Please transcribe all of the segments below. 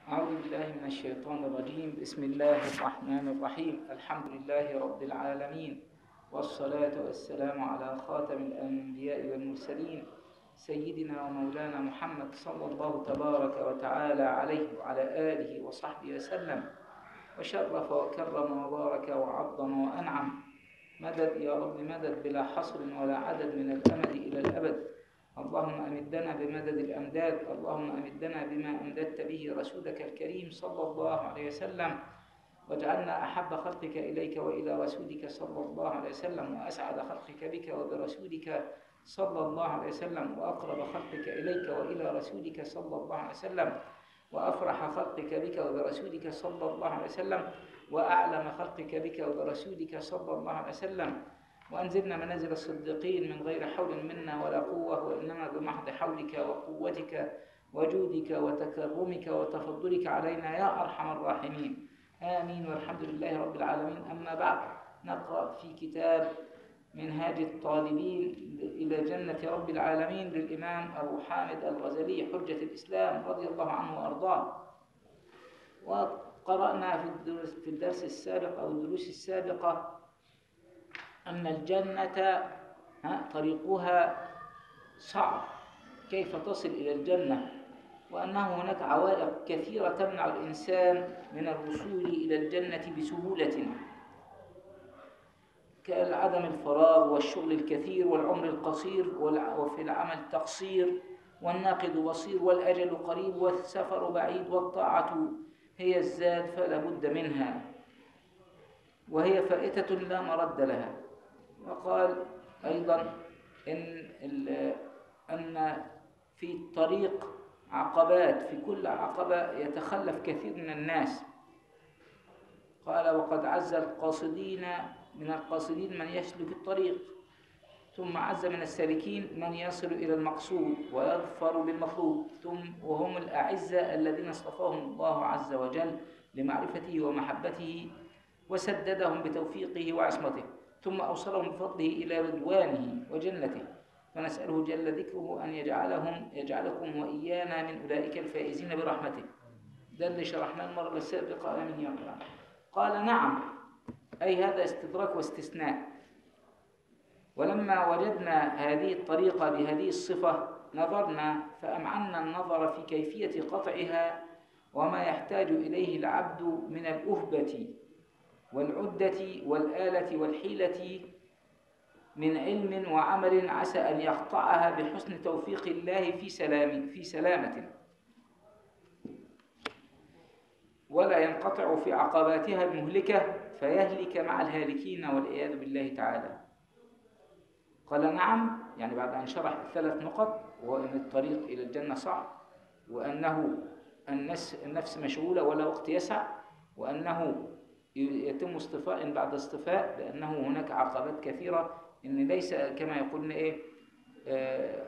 أعوذ بالله من الشيطان الرجيم بسم الله الرحمن الرحيم الحمد لله رب العالمين والصلاة والسلام على خاتم الأنبياء والمرسلين سيدنا ومولانا محمد صلى الله تبارك وتعالى عليه وعلى آله وصحبه وسلم وشرف وكرم وبارك وعظم وأنعم مدد يا رب مدد بلا حصر ولا عدد من الأمد إلى الأبد اللهم أمدنا بمدد الأمداد اللهم أمدنا بما أمددت به رسولك الكريم صلى الله عليه وسلم واجعلنا أحب خلقك إليك وإلى رسولك صلى الله عليه وسلم وأسعد خلقك بك وبرسولك صلى الله عليه وسلم وأقرب خلقك إليك وإلى رسولك صلى الله عليه وسلم وأفرح خلقك بك وبرسولك صلى الله عليه وسلم وأعلم خلقك بك وبرسولك صلى الله عليه وسلم وأنزلنا منازل الصديقين من غير حول منا ولا قوة وإنما بمحض حولك وقوتك وجودك وتكرمك وتفضلك علينا يا أرحم الراحمين آمين والحمد لله رب العالمين أما بعد نقرأ في كتاب منهاج الطالبين إلى جنة رب العالمين للإمام أبو حامد الغزالي حجة الإسلام رضي الله عنه وأرضاه وقرأنا في الدرس, في الدرس السابق أو الدروس السابقة أن الجنة طريقها صعب كيف تصل إلى الجنة وأنه هناك عوائق كثيرة تمنع الإنسان من الوصول إلى الجنة بسهولة كعدم الفراغ والشغل الكثير والعمر القصير وفي العمل تقصير والناقد بصير والأجل قريب والسفر بعيد والطاعة هي الزاد فلا بد منها وهي فائتة لا مرد لها وقال أيضا إن أن في الطريق عقبات في كل عقبة يتخلف كثير من الناس قال وقد عز القاصدين من القاصدين من يسلك الطريق ثم عز من السالكين من يصل إلى المقصود ويظفر بالمطلوب ثم وهم الأعزة الذين اصطفاهم الله عز وجل لمعرفته ومحبته وسددهم بتوفيقه وعصمته ثم أوصلهم بفضله إلى رضوانه وجنته فنسأله جل ذكره أن يجعلهم يجعلكم وإيانا من أولئك الفائزين برحمته ده اللي شرحناه المرة السابقة آمين يا رب قال نعم أي هذا استدراك واستثناء ولما وجدنا هذه الطريقة بهذه الصفة نظرنا فأمعنا النظر في كيفية قطعها وما يحتاج إليه العبد من الأهبة والعدة والآلة والحيلة من علم وعمل عسى أن يقطعها بحسن توفيق الله في سلام في سلامة ولا ينقطع في عقباتها المهلكة فيهلك مع الهالكين والعياذ بالله تعالى قال نعم يعني بعد أن شرح الثلاث نقط وهو أن الطريق إلى الجنة صعب وأنه النفس مشغولة ولا وقت يسع وأنه يتم اصطفاء بعد اصطفاء لأنه هناك عقبات كثيرة إن ليس كما يقولون إيه آه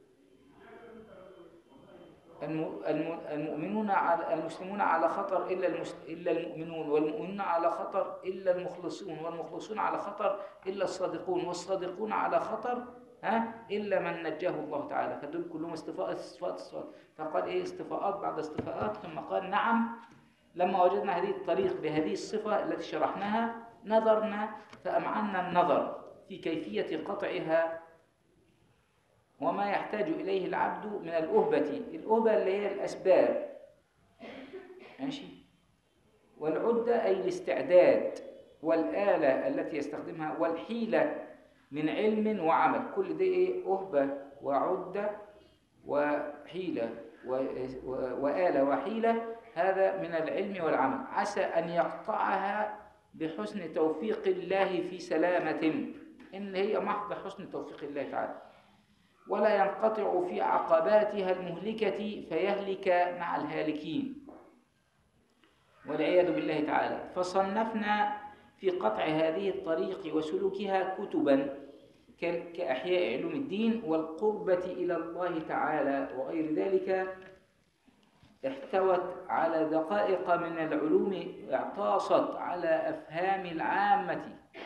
المؤمنون على المسلمون على خطر إلا إلا المؤمنون والمؤمنون على خطر إلا المخلصون والمخلصون على خطر إلا الصادقون والصادقون على خطر ها إلا من نجاه الله تعالى فدول كلهم استفاءات استفاءات استفاءات فقال إيه استفاءات بعد استفاءات ثم قال نعم لما وجدنا هذه الطريق بهذه الصفة التي شرحناها نظرنا فأمعنا النظر في كيفية قطعها وما يحتاج إليه العبد من الأهبة الأهبة اللي هي الأسباب ماشي والعدة أي الاستعداد والآلة التي يستخدمها والحيلة من علم وعمل كل ده إيه أهبة وعدة وحيلة وآلة وحيلة هذا من العلم والعمل عسى أن يقطعها بحسن توفيق الله في سلامة إن هي محض حسن توفيق الله تعالى ولا ينقطع في عقباتها المهلكة فيهلك مع الهالكين والعياذ بالله تعالى فصنفنا في قطع هذه الطريق وسلوكها كتبا كأحياء علوم الدين والقربة إلى الله تعالى وغير ذلك احتوت على دقائق من العلوم اعتصت على أفهام العامة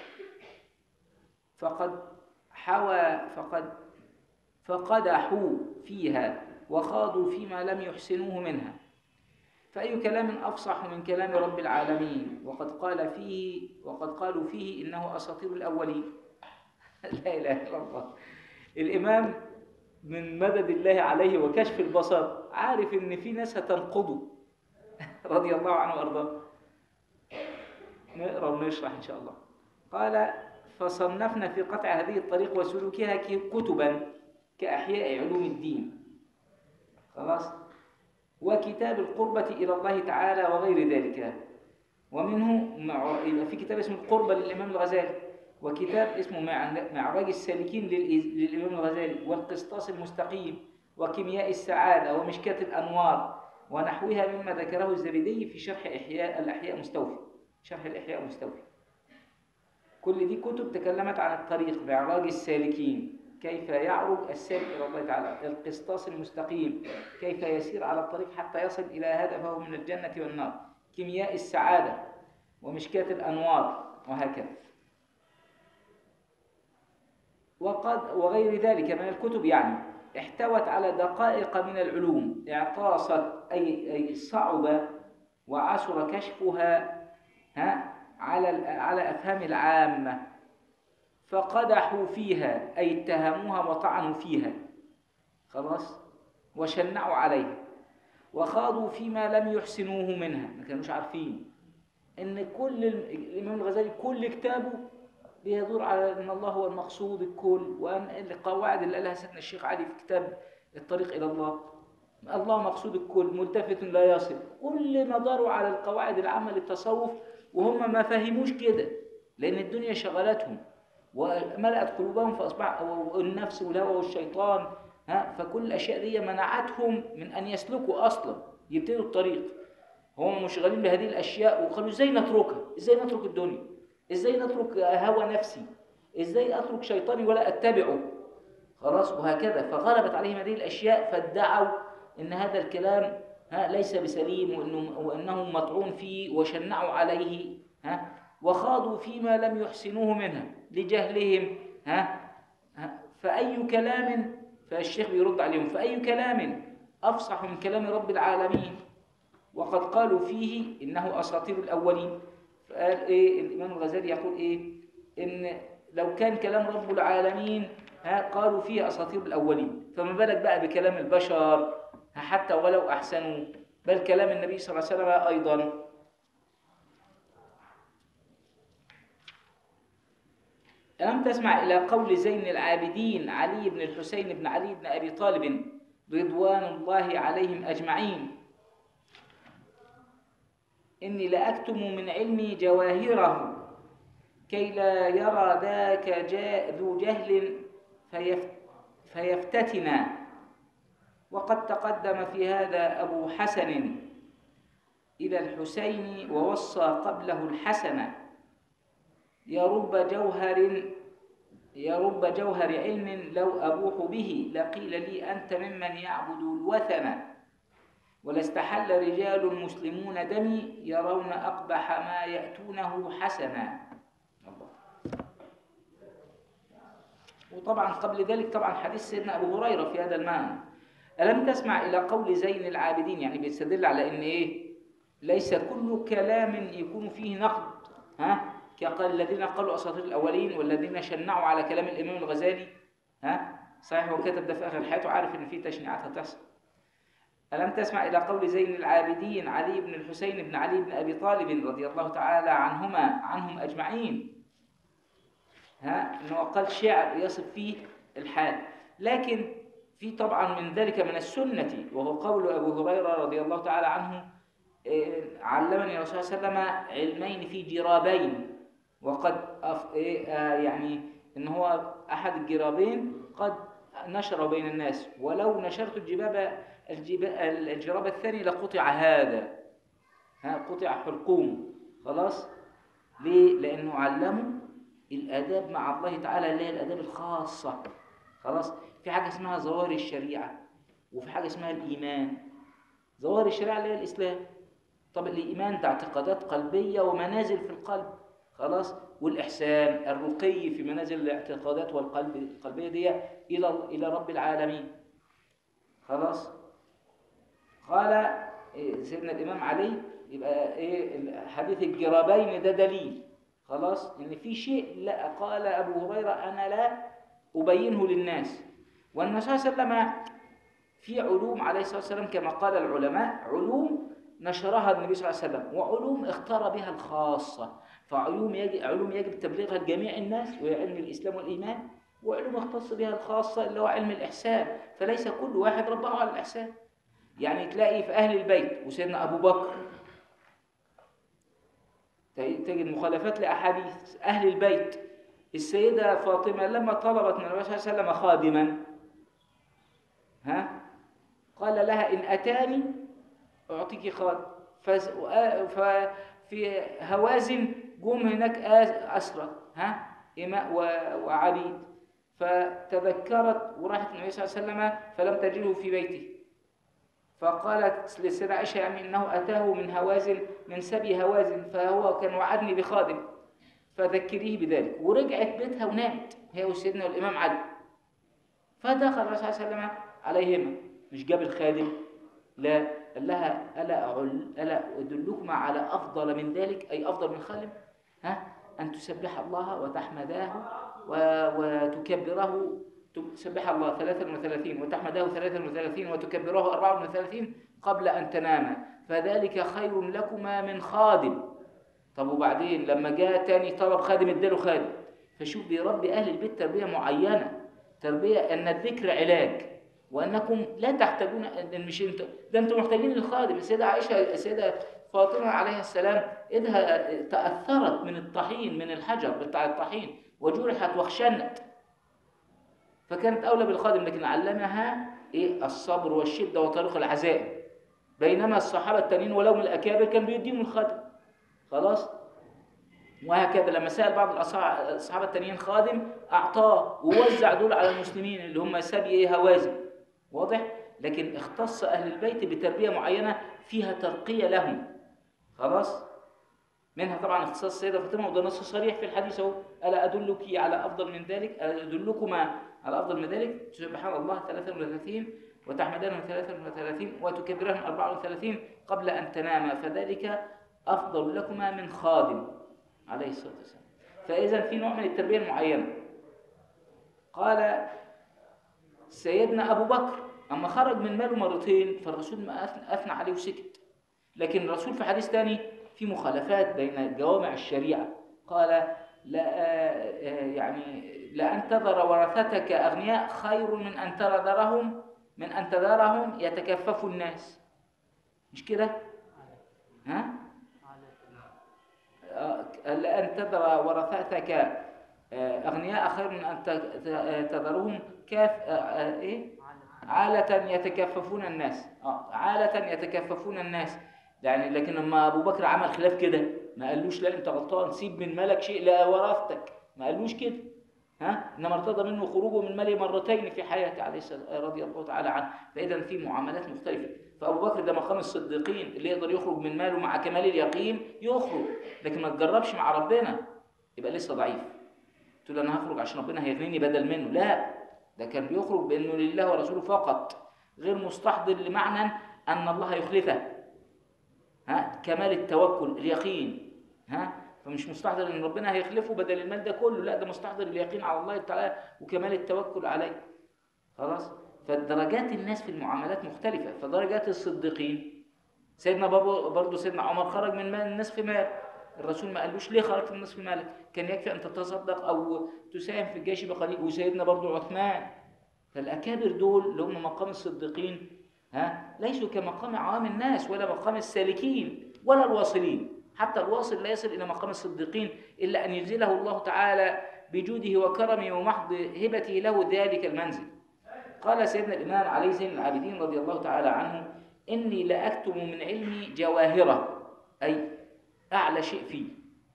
فقد حوى فقد فقدحوا فيها وخاضوا فيما لم يحسنوه منها فأي كلام أفصح من كلام رب العالمين وقد قال فيه وقد قالوا فيه إنه أساطير الأولين لا إله إلا الله الإمام من مدد الله عليه وكشف البصر عارف إن في ناس هتنقضه رضي الله عنه وأرضاه نقرأ ونشرح إن شاء الله قال فصنفنا في قطع هذه الطريق وسلوكها كتبا كأحياء علوم الدين خلاص وكتاب القربة إلى الله تعالى وغير ذلك ومنه مع... يبقى في كتاب اسمه القربة للإمام الغزالي وكتاب اسمه مع- معراج السالكين للإز- للإمام الغزالي والقسطاس المستقيم وكيمياء السعادة ومشكاة الأنوار ونحوها مما ذكره الزبيدي في شرح إحياء الأحياء مستوفي شرح الإحياء مستوفي كل دي كتب تكلمت عن الطريق معراج السالكين كيف يعرج السالك إلى الله تعالى القسطاس المستقيم كيف يسير على الطريق حتى يصل إلى هدفه من الجنة والنار كيمياء السعادة ومشكاة الأنوار وهكذا وقد وغير ذلك من الكتب يعني احتوت على دقائق من العلوم اعطاست أي, أي صعب وعسر كشفها ها على ال- على أفهام العامة فقدحوا فيها أي اتهموها وطعنوا فيها خلاص وشنعوا عليها وخاضوا فيما لم يحسنوه منها ما كانوش عارفين ان كل ال- الامام الغزالي كل كتابه بيدور على ان الله هو المقصود الكل وان القواعد اللي قالها سيدنا الشيخ علي في كتاب الطريق الى الله الله مقصود الكل ملتفت لا يصل كل ما داروا على القواعد العامه للتصوف وهم ما فهموش كده لان الدنيا شغلتهم وملأت قلوبهم فاصبح والنفس والهوى والشيطان ها فكل الاشياء دي منعتهم من ان يسلكوا اصلا يبتدوا الطريق هم مشغلين بهذه الاشياء وقالوا ازاي نتركها ازاي نترك الدنيا ازاي نترك هوى نفسي ازاي اترك شيطاني ولا اتبعه خلاص وهكذا فغلبت عليهم هذه الاشياء فادعوا ان هذا الكلام ها ليس بسليم وانه وانه مطعون فيه وشنعوا عليه ها وخاضوا فيما لم يحسنوه منها لجهلهم ها, ها فاي كلام فالشيخ بيرد عليهم فاي كلام افصح من كلام رب العالمين وقد قالوا فيه انه اساطير الاولين فقال ايه الامام الغزالي يقول ايه ان لو كان كلام رب العالمين ها قالوا فيه اساطير الاولين فما بالك بقى بكلام البشر ها حتى ولو احسنوا بل كلام النبي صلى الله عليه وسلم ايضا ألم تسمع إلى قول زين العابدين علي بن الحسين بن علي بن أبي طالب رضوان الله عليهم أجمعين إني لأكتم من علمي جواهره كي لا يرى ذاك جاء ذو جهل فيف فيفتتنا وقد تقدم في هذا أبو حسن إلى الحسين ووصى قبله الحسن يا رب جوهر يا رب جوهر علم لو أبوح به لقيل لي أنت ممن يعبد الوثن ولاستحل رجال مسلمون دمي يرون أقبح ما يأتونه حسنا الله. وطبعا قبل ذلك طبعا حديث سيدنا أبو هريرة في هذا المعنى ألم تسمع إلى قول زين العابدين يعني بيستدل على إن إيه ليس كل كلام يكون فيه نقد ها كقال الذين قالوا أساطير الأولين والذين شنعوا على كلام الإمام الغزالي ها صحيح هو كتب ده في آخر حياته عارف إن في تشنيعات هتحصل ألم تسمع إلى قول زين العابدين علي بن الحسين بن علي بن أبي طالب رضي الله تعالى عنهما عنهم أجمعين ها أنه قال شعر يصف فيه الحال لكن في طبعا من ذلك من السنة وهو قول أبو هريرة رضي الله تعالى عنه إيه، علمني الرسول صلى الله عليه وسلم علمين في جرابين وقد أف... إيه، آه، يعني ان هو احد الجرابين قد نشر بين الناس ولو نشرت الجباب الجب... الجراب الثاني لقطع هذا ها قطع حلقوم خلاص ليه لانه علموا الاداب مع الله تعالى اللي هي الاداب الخاصه خلاص في حاجه اسمها ظواهر الشريعه وفي حاجه اسمها الايمان ظواهر الشريعه اللي هي الاسلام طب الإيمان ده اعتقادات قلبية ومنازل في القلب خلاص والإحسان الرقي في منازل الاعتقادات والقلب القلبية دي إلى إلى رب العالمين خلاص قال سيدنا الإمام علي يبقى إيه حديث الجرابين ده دليل خلاص إن في شيء لا قال أبو هريرة أنا لا أبينه للناس والنبي صلى الله عليه وسلم في علوم عليه الصلاة والسلام كما قال العلماء علوم نشرها النبي صلى الله عليه وسلم وعلوم اختار بها الخاصة فعلوم يجب, علوم يجب تبليغها لجميع الناس وهي علم الإسلام والإيمان وعلوم اختص بها الخاصة اللي هو علم الإحسان فليس كل واحد رباه على الإحسان يعني تلاقي في أهل البيت وسيدنا أبو بكر تجد مخالفات لأحاديث أهل البيت السيدة فاطمة لما طلبت من النبي صلى الله عليه وسلم خادما ها قال لها إن أتاني أعطيك خادم ففي هوازن جم هناك أسرى ها إماء وعبيد فتذكرت وراحت النبي صلى الله عليه وسلم فلم تجده في بيته فقالت للسيدة عائشة يعني إنه أتاه من هوازن من سبي هوازن فهو كان وعدني بخادم فذكريه بذلك ورجعت بيتها ونامت هي وسيدنا والإمام علي فدخل الرسول صلى الله عليه وسلم عليهما مش جاب الخادم لا قال لها ألا, أعل ألا أدلكما على أفضل من ذلك أي أفضل من خادم ها أن تسبح الله وتحمداه وتكبره تسبح الله 33 وتحمده 33 وتكبره 34 قبل أن تنام فذلك خير لكما من خادم طب وبعدين لما جاء تاني طلب خادم اداله خادم فشوف بيربي أهل البيت تربية معينة تربية أن الذكر علاج وأنكم لا تحتاجون مش انت ده انتم محتاجين للخادم السيدة عائشة السيدة فاطمة عليه السلام إذها تأثرت من الطحين من الحجر بتاع الطحين وجرحت واخشنت فكانت أولى بالخادم لكن علمها إيه الصبر والشدة وطريق العزائم بينما الصحابة التانيين ولو من الأكابر كان بيديهم الخادم خلاص وهكذا لما سأل بعض الصحابة التانيين خادم أعطاه ووزع دول على المسلمين اللي هم سبي إيه هوازن واضح؟ لكن اختص أهل البيت بتربية معينة فيها ترقية لهم خلاص؟ منها طبعا اختصاص السيدة فاطمة وده نص صريح في الحديث اهو ألا أدلك على أفضل من ذلك ألا أدلكما على أفضل من ذلك سبحان الله 33 وتحمدانه 33 وتكبرهم 34 قبل أن تناما فذلك أفضل لكما من خادم عليه الصلاة والسلام فإذا في نوع من التربية المعينة قال سيدنا أبو بكر أما خرج من ماله مرتين فالرسول ما أثنى عليه وسكت لكن الرسول في حديث ثاني في مخالفات بين جوامع الشريعة قال لا يعني لأن تذر ورثتك أغنياء خير من أن تذرهم من أن تذرهم يتكففوا الناس مش كده؟ ها؟ لأن تذر ورثتك أغنياء خير من أن تذرهم كاف إيه؟ عالة يتكففون الناس عالة يتكففون الناس يعني لكن لما أبو بكر عمل خلاف كده ما قالوش لا أنت غلطان سيب من مالك شيء لا ورثتك ما قالوش كده ها انما ارتضى منه خروجه من ماله مرتين في حياته عليه السلام رضي الله تعالى عنه فاذا في معاملات مختلفه فابو بكر ده مقام الصديقين اللي يقدر يخرج من ماله مع كمال اليقين يخرج لكن ما تجربش مع ربنا يبقى لسه ضعيف تقول انا هخرج عشان ربنا هيغنيني بدل منه لا ده كان بيخرج بانه لله ورسوله فقط غير مستحضر لمعنى ان الله يخلفه ها كمال التوكل اليقين ها فمش مستحضر ان ربنا هيخلفه بدل المال ده كله لا ده مستحضر اليقين على الله تعالى وكمال التوكل عليه خلاص فدرجات الناس في المعاملات مختلفه فدرجات الصديقين سيدنا بابا برضه سيدنا عمر خرج من مال نصف مال الرسول ما قالوش ليه خرجت من نصف مالك كان يكفي ان تتصدق او تساهم في الجيش بقليل وسيدنا برضه عثمان فالاكابر دول اللي هم مقام الصديقين ها ليسوا كمقام عوام الناس ولا مقام السالكين ولا الواصلين حتى الواصل لا يصل إلى مقام الصديقين إلا أن ينزله الله تعالى بجوده وكرمه ومحض هبته له ذلك المنزل قال سيدنا الإمام علي زين العابدين رضي الله تعالى عنه إني لأكتم من علمي جواهرة أي أعلى شيء فيه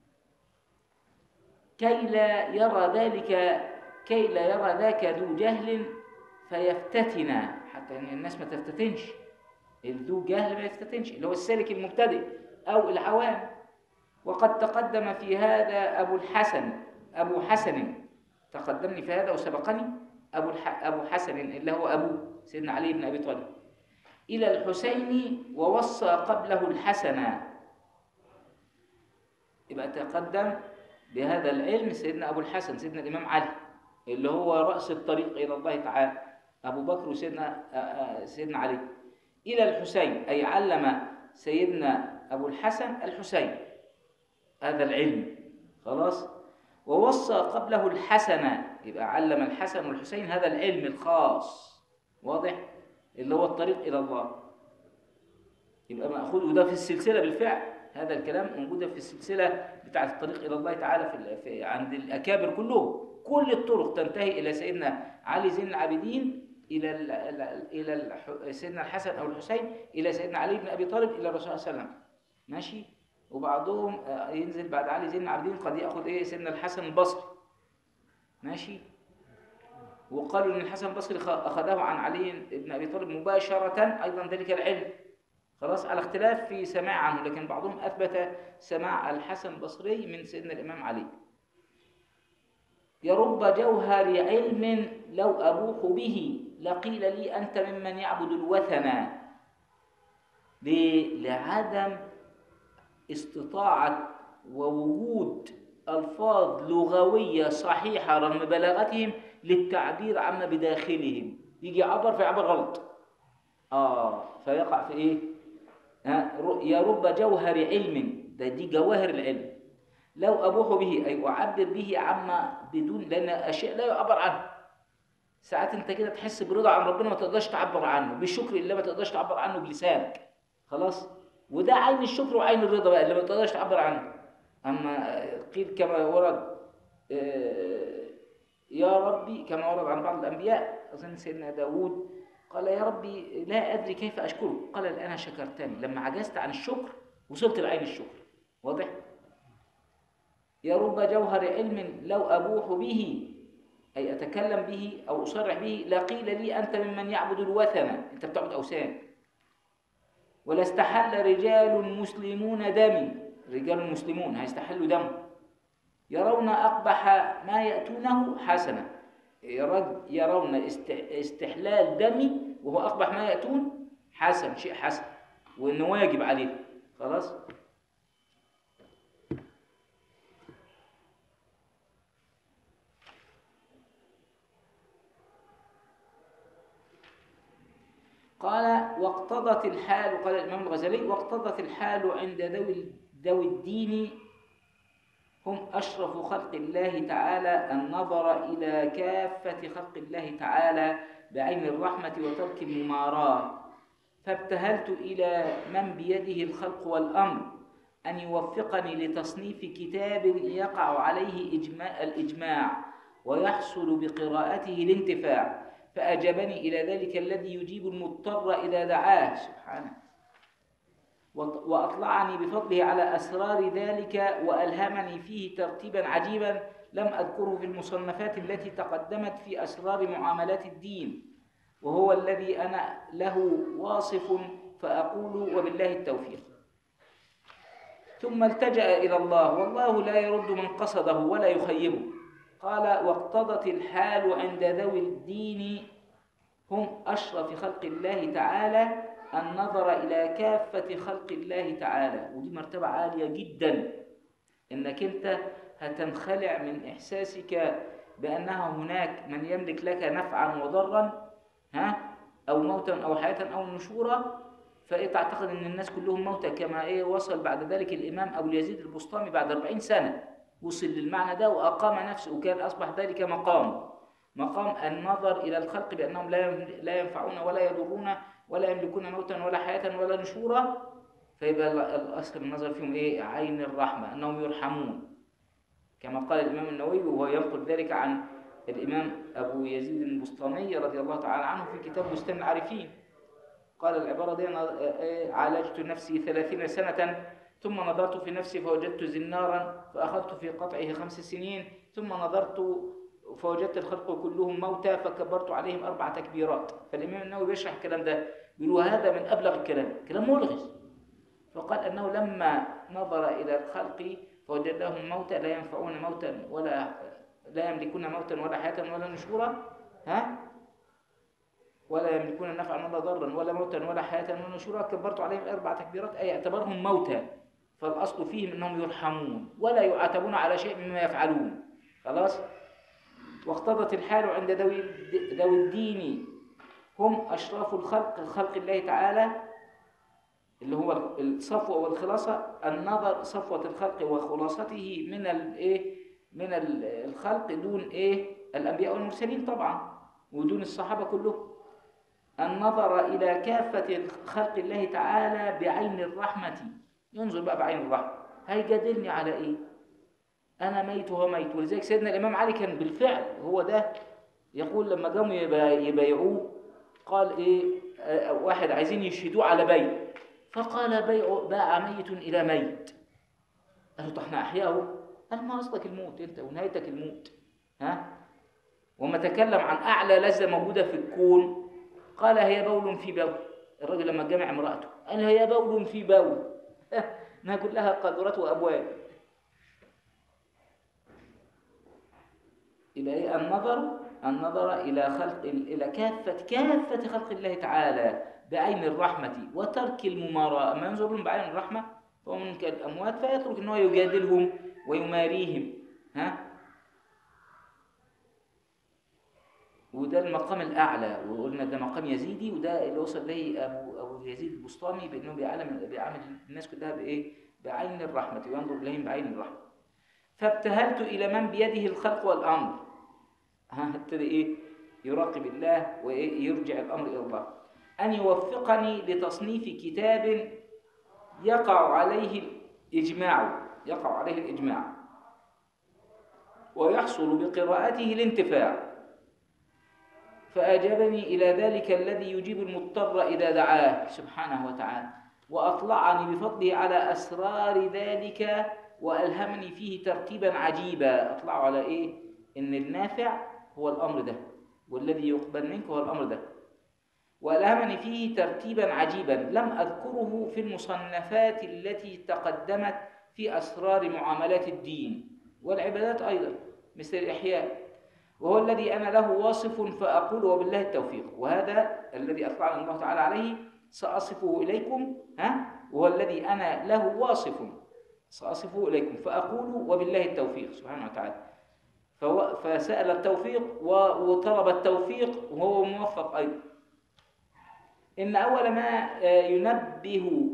كي لا يرى ذلك كي لا يرى ذاك ذو جهل فيفتتن حتى ان الناس ما تفتتنش ذو جهل ما يفتتنش اللي هو السالك المبتدئ او العوام وقد تقدم في هذا ابو الحسن ابو حسن تقدمني في هذا وسبقني ابو الح... ابو حسن اللي هو ابو سيدنا علي بن ابي طالب إلى الحسين ووصى قبله الحسن يبقى تقدم بهذا العلم سيدنا أبو الحسن سيدنا الإمام علي اللي هو رأس الطريق إلى الله تعالى أبو بكر وسيدنا آه، آه، سيدنا علي إلى الحسين أي علم سيدنا أبو الحسن الحسين هذا العلم خلاص ووصى قبله الحسن يبقى علم الحسن والحسين هذا العلم الخاص واضح اللي هو الطريق إلى الله يبقى مأخوذ وده في السلسلة بالفعل هذا الكلام موجودة في السلسلة بتاعة الطريق إلى الله تعالى في, ال- في عند الأكابر كلهم كل الطرق تنتهي إلى سيدنا علي زين العابدين إلى ال ال إلى الح- سيدنا الحسن أو الحسين إلى سيدنا علي بن أبي طالب إلى الرسول صلى الله عليه وسلم ماشي وبعضهم آه، ينزل بعد علي زين العابدين قد يأخذ إيه سيدنا الحسن البصري ماشي وقالوا ان الحسن البصري خ- اخذه عن علي بن ابي طالب مباشره ايضا ذلك العلم خلاص على اختلاف في سماع عنه لكن بعضهم اثبت سماع الحسن البصري من سيدنا الامام علي يرب جوهر علم لو ابوح به لقيل لي انت ممن يعبد الوثن ليه؟ لعدم استطاعة ووجود ألفاظ لغوية صحيحة رغم بلاغتهم للتعبير عما بداخلهم يجي يعبر فيعبر غلط آه فيقع في إيه؟ ها، ر- يا رب جوهر علم ده دي جواهر العلم لو أبوح به أي أعبر به عما بدون لأن أشياء لا يعبر عنها ساعات أنت كده تحس برضا عن ربنا ما تقدرش تعبر عنه بالشكر اللي ما تقدرش تعبر عنه بلسانك خلاص وده عين الشكر وعين الرضا بقى اللي ما تقدرش تعبر عنه اما قيل كما ورد آه، يا ربي كما ورد عن بعض الانبياء اظن سيدنا داود قال يا ربي لا ادري كيف اشكرك قال الان شكرتني لما عجزت عن الشكر وصلت لعين الشكر واضح يا رب جوهر علم لو ابوح به اي اتكلم به او اصرح به لقيل لي انت ممن يعبد الوثن انت بتعبد اوثان ولا استحل رجال مسلمون دمي رجال مسلمون هيستحلوا دم يرون أقبح ما يأتونه حسنا يرد- يرون است- استحلال دمي وهو أقبح ما يأتون حسن شيء حسن وإنه واجب عليه خلاص قال واقتضت الحال قال الإمام الغزالي واقتضت الحال عند ذوي ذوي الدين هم أشرف خلق الله تعالى النظر إلى كافة خلق الله تعالى بعين الرحمة وترك المماراة فابتهلت إلى من بيده الخلق والأمر أن يوفقني لتصنيف كتاب يقع عليه إجماع الإجماع ويحصل بقراءته الانتفاع فأجابني إلى ذلك الذي يجيب المضطر إذا دعاه سبحانه وط- وأطلعني بفضله على أسرار ذلك وألهمني فيه ترتيبا عجيبا لم أذكره في المصنفات التي تقدمت في أسرار معاملات الدين وهو الذي أنا له واصف فأقول وبالله التوفيق ثم التجأ إلى الله والله لا يرد من قصده ولا يخيبه قال واقتضت الحال عند ذوي الدين هم أشرف خلق الله تعالى النظر إلى كافة خلق الله تعالى ودي مرتبة عالية جدا إنك أنت هتنخلع من إحساسك بأنها هناك من يملك لك نفعا وضرا ها أو موتا أو حياة أو نشورا فإيه تعتقد أن الناس كلهم موتى كما إيه وصل بعد ذلك الإمام أبو اليزيد البسطامي بعد 40 سنة وصل للمعنى ده وأقام نفسه وكان أصبح ذلك مقام مقام النظر إلى الخلق بأنهم لا يم- لا ينفعون ولا يضرون ولا يملكون موتا ولا حياة ولا نشورا فيبقى ال- الأصل النظر فيهم إيه عين الرحمة أنهم يرحمون كما قال الإمام النووي وهو ينقل ذلك عن الإمام أبو يزيد البسطامي رضي الله تعالى عنه في كتاب بستان العارفين قال العبارة دي أنا آه، عالجت نفسي ثلاثين سنة ثم نظرت في نفسي فوجدت زنارا فأخذت في قطعه خمس سنين ثم نظرت فوجدت الخلق كلهم موتى فكبرت عليهم أربع تكبيرات فالإمام النووي بيشرح الكلام ده بيقول وهذا من أبلغ الكلام كلام ملغز فقال أنه لما نظر إلى الخلق فوجدهم موتى لا ينفعون موتا ولا لا يملكون موتا ولا حياة ولا نشورا ها ولا يملكون نفعا ولا ضرا ولا موتا ولا حياة ولا نشورا كبرت عليهم أربع تكبيرات أي اعتبرهم موتى فالأصل فيهم أنهم يرحمون ولا يعاتبون على شيء مما يفعلون خلاص واقتضت الحال عند ذوي ذوي الدين هم أشراف الخلق خلق الله تعالى اللي هو الصفوة والخلاصة النظر صفوة الخلق وخلاصته من الايه من ال- الخلق دون ايه الأنبياء والمرسلين طبعا ودون الصحابة كلهم النظر إلى كافة خلق الله تعالى بعين الرحمة ينظر بقى بعين الرحمة هيجادلني على ايه أنا ميت وهو ميت ولذلك سيدنا الإمام علي كان بالفعل هو ده يقول لما قاموا يبا- يبايعوه قال إيه آه، واحد عايزين يشهدوه على بيع فقال بيع باع ميت إلى ميت قال له طب احنا أحياءه قال ما أصلك الموت أنت ونهايتك الموت ها وما تكلم عن أعلى لذة موجودة في الكون قال هي بول في بول الراجل لما جمع امرأته قال هي بول في بول انها كلها قاذورات وأبواب إلى إيه النظر النظر إلى خلق إلى كافة كافة خلق الله تعالى بعين الرحمة وترك المماراة أما ينظر لهم بعين الرحمة فهو من كالأموات فيترك أنه يجادلهم ويماريهم ها وده المقام الأعلى وقلنا ده مقام يزيدي وده اللي وصل إليه أبو أبو يزيد البسطامي بأنه بيعلم بيعامل الناس كلها بإيه؟ بعين الرحمة وينظر إليهم بعين الرحمة فابتهلت إلى من بيده الخلق والأمر ها ابتدى إيه يراقب الله ويرجع الأمر إلى الله أن يوفقني لتصنيف كتاب يقع عليه الإجماع يقع عليه الإجماع ويحصل بقراءته الانتفاع فأجابني إلى ذلك الذي يجيب المضطر إذا دعاه سبحانه وتعالى وأطلعني بفضله على أسرار ذلك وألهمني فيه ترتيبا عجيبا أطلعوا على إيه؟ إن النافع هو الأمر ده والذي يقبل منك هو الأمر ده وألهمني فيه ترتيبا عجيبا لم أذكره في المصنفات التي تقدمت في أسرار معاملات الدين والعبادات أيضا مثل الإحياء وهو الذي أنا له واصف فأقول وبالله التوفيق وهذا الذي أطلعني الله تعالى عليه سأصفه إليكم ها وهو الذي أنا له واصف سأصفه إليكم فأقول وبالله التوفيق سبحانه وتعالى فهو فسأل التوفيق و- وطلب التوفيق وهو موفق أيضا إن أول ما آه، ينبه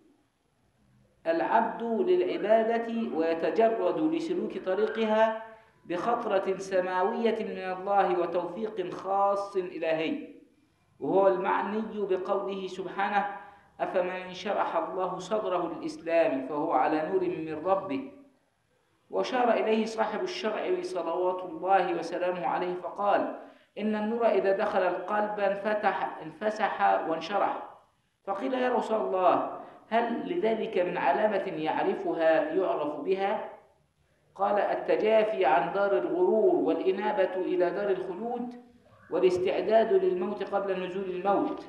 العبد للعبادة ويتجرد لسلوك طريقها بخطرة سماوية من الله وتوفيق خاص إلهي وهو المعني بقوله سبحانه أفمن شرح الله صدره للإسلام فهو على نور من ربه وشار إليه صاحب الشرع صلوات الله وسلامه عليه فقال إن النور إذا دخل القلب انفتح انفسح وانشرح فقيل يا رسول الله هل لذلك من علامة يعرفها يعرف بها؟ قال التجافي عن دار الغرور والإنابة إلى دار الخلود والاستعداد للموت قبل نزول الموت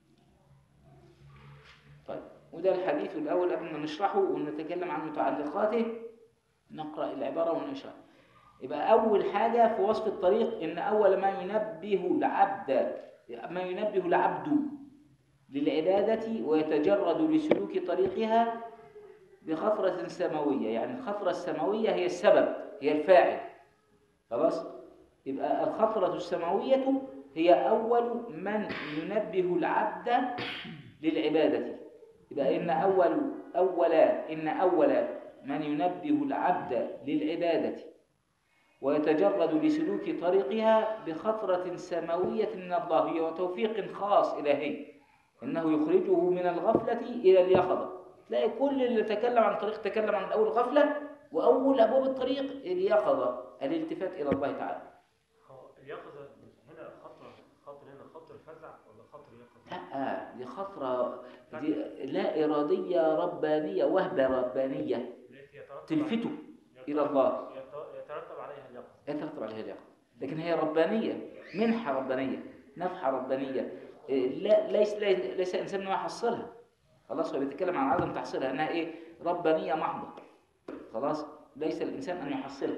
طيب وده الحديث الأول قبل ما نشرحه ونتكلم عن متعلقاته نقرأ العبارة ونشرح يبقى أول حاجة في وصف الطريق إن أول ما ينبه العبد ما ينبه العبد للعبادة ويتجرد لسلوك طريقها بخطرة سماوية يعني الخطرة السماوية هي السبب هي الفاعل خلاص يبقى الخطرة السماوية هي أول من ينبه العبد للعبادة يبقى إن أول أولا إن أول من ينبه العبد للعبادة ويتجرد لسلوك طريقها بخطرة سماوية من الله وتوفيق خاص إلهي إنه يخرجه من الغفلة إلى اليقظة تلاقي كل اللي تكلم عن طريق تكلم عن أول غفلة وأول أبواب الطريق اليقظة الالتفات إلى الله تعالى هو اليقظة هنا خطر خطر هنا خطر فزع ولا خطر يقظة؟ لا دي خطرة دي لا إرادية ربانية وهبة ربانية التي يترتب تلفته عليها- إلى الله. يت- يترتب عليها اليقظة لا ترتب عليها اليقظة لكن هي ربانية منحة ربانية نفحة ربانية إيه، لا ليس ليس, ليس إنسان إنه يحصلها خلاص هو بيتكلم عن عدم تحصيلها إنها إيه ربانية محضة خلاص ليس الإنسان أن يحصلها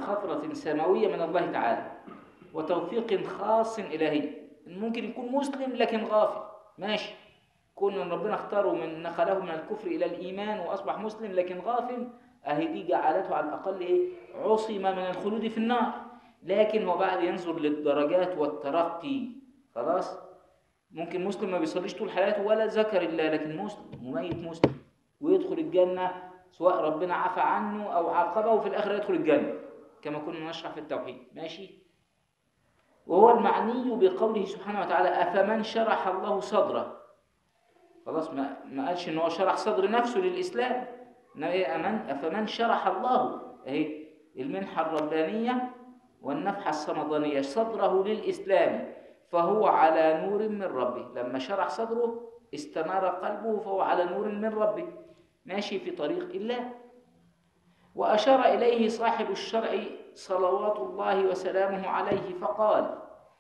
خطرة سماوية من الله تعالى وتوفيق خاص إلهي ممكن يكون مسلم لكن غافل ماشي كون ان ربنا اختاره من نقله من الكفر الى الايمان واصبح مسلم لكن غافل اهي دي جعلته على الاقل ايه عصم من الخلود في النار لكن هو بعد ينظر للدرجات والترقي خلاص ممكن مسلم ما بيصليش طول حياته ولا ذكر الله لكن مسلم مميت مسلم ويدخل الجنه سواء ربنا عفى عنه او عاقبه وفي الاخر يدخل الجنه كما كنا نشرح في التوحيد ماشي وهو المعني بقوله سبحانه وتعالى افمن شرح الله صدره خلاص ما ما قالش ان هو شرح صدر نفسه للاسلام انما ايه امن افمن شرح الله اهي المنحه الربانيه والنفحه الصمدانيه صدره للاسلام فهو على نور من ربه لما شرح صدره استنار قلبه فهو على نور من ربه ماشي في طريق الله واشار اليه صاحب الشرع صلوات الله وسلامه عليه فقال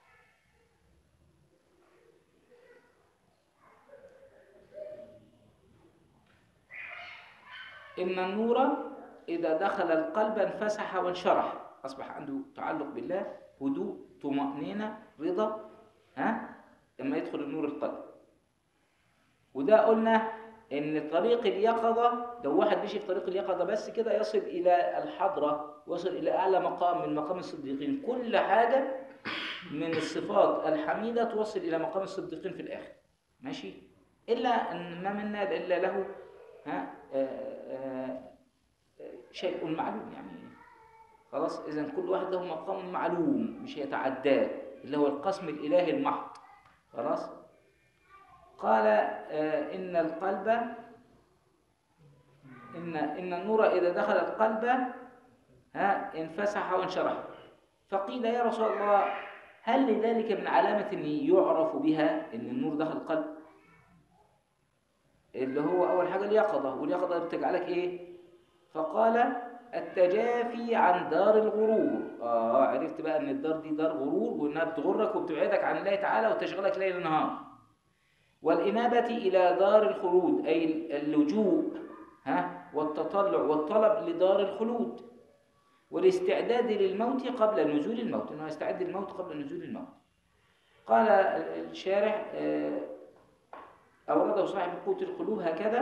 إن النور إذا دخل القلب انفسح وانشرح أصبح عنده تعلق بالله هدوء طمأنينة رضا ها لما يدخل النور القلب وده قلنا إن طريق اليقظة لو واحد مشي في طريق اليقظة بس كده يصل إلى الحضرة وصل إلى أعلى مقام من مقام الصديقين كل حاجة من الصفات الحميدة توصل إلى مقام الصديقين في الآخر ماشي إلا أن ما منا إلا له ها آه، آه، شيء معلوم يعني خلاص اذا كل واحد له مقام معلوم مش يتعداه اللي هو القسم الالهي المحض خلاص قال آه، ان القلب ان ان النور اذا دخل القلب ها انفسح وانشرح فقيل يا رسول الله هل لذلك من علامة يعرف بها ان النور دخل القلب اللي هو أول حاجة اليقظة واليقظة بتجعلك إيه؟ فقال التجافي عن دار الغرور آه عرفت بقى إن الدار دي دار غرور وإنها بتغرك وبتبعدك عن الله تعالى وتشغلك ليل نهار والإنابة إلى دار الخلود أي اللجوء ها والتطلع والطلب لدار الخلود والاستعداد للموت قبل نزول الموت إنه يستعد للموت قبل نزول الموت قال الشارح آه أورده صاحب قوت القلوب هكذا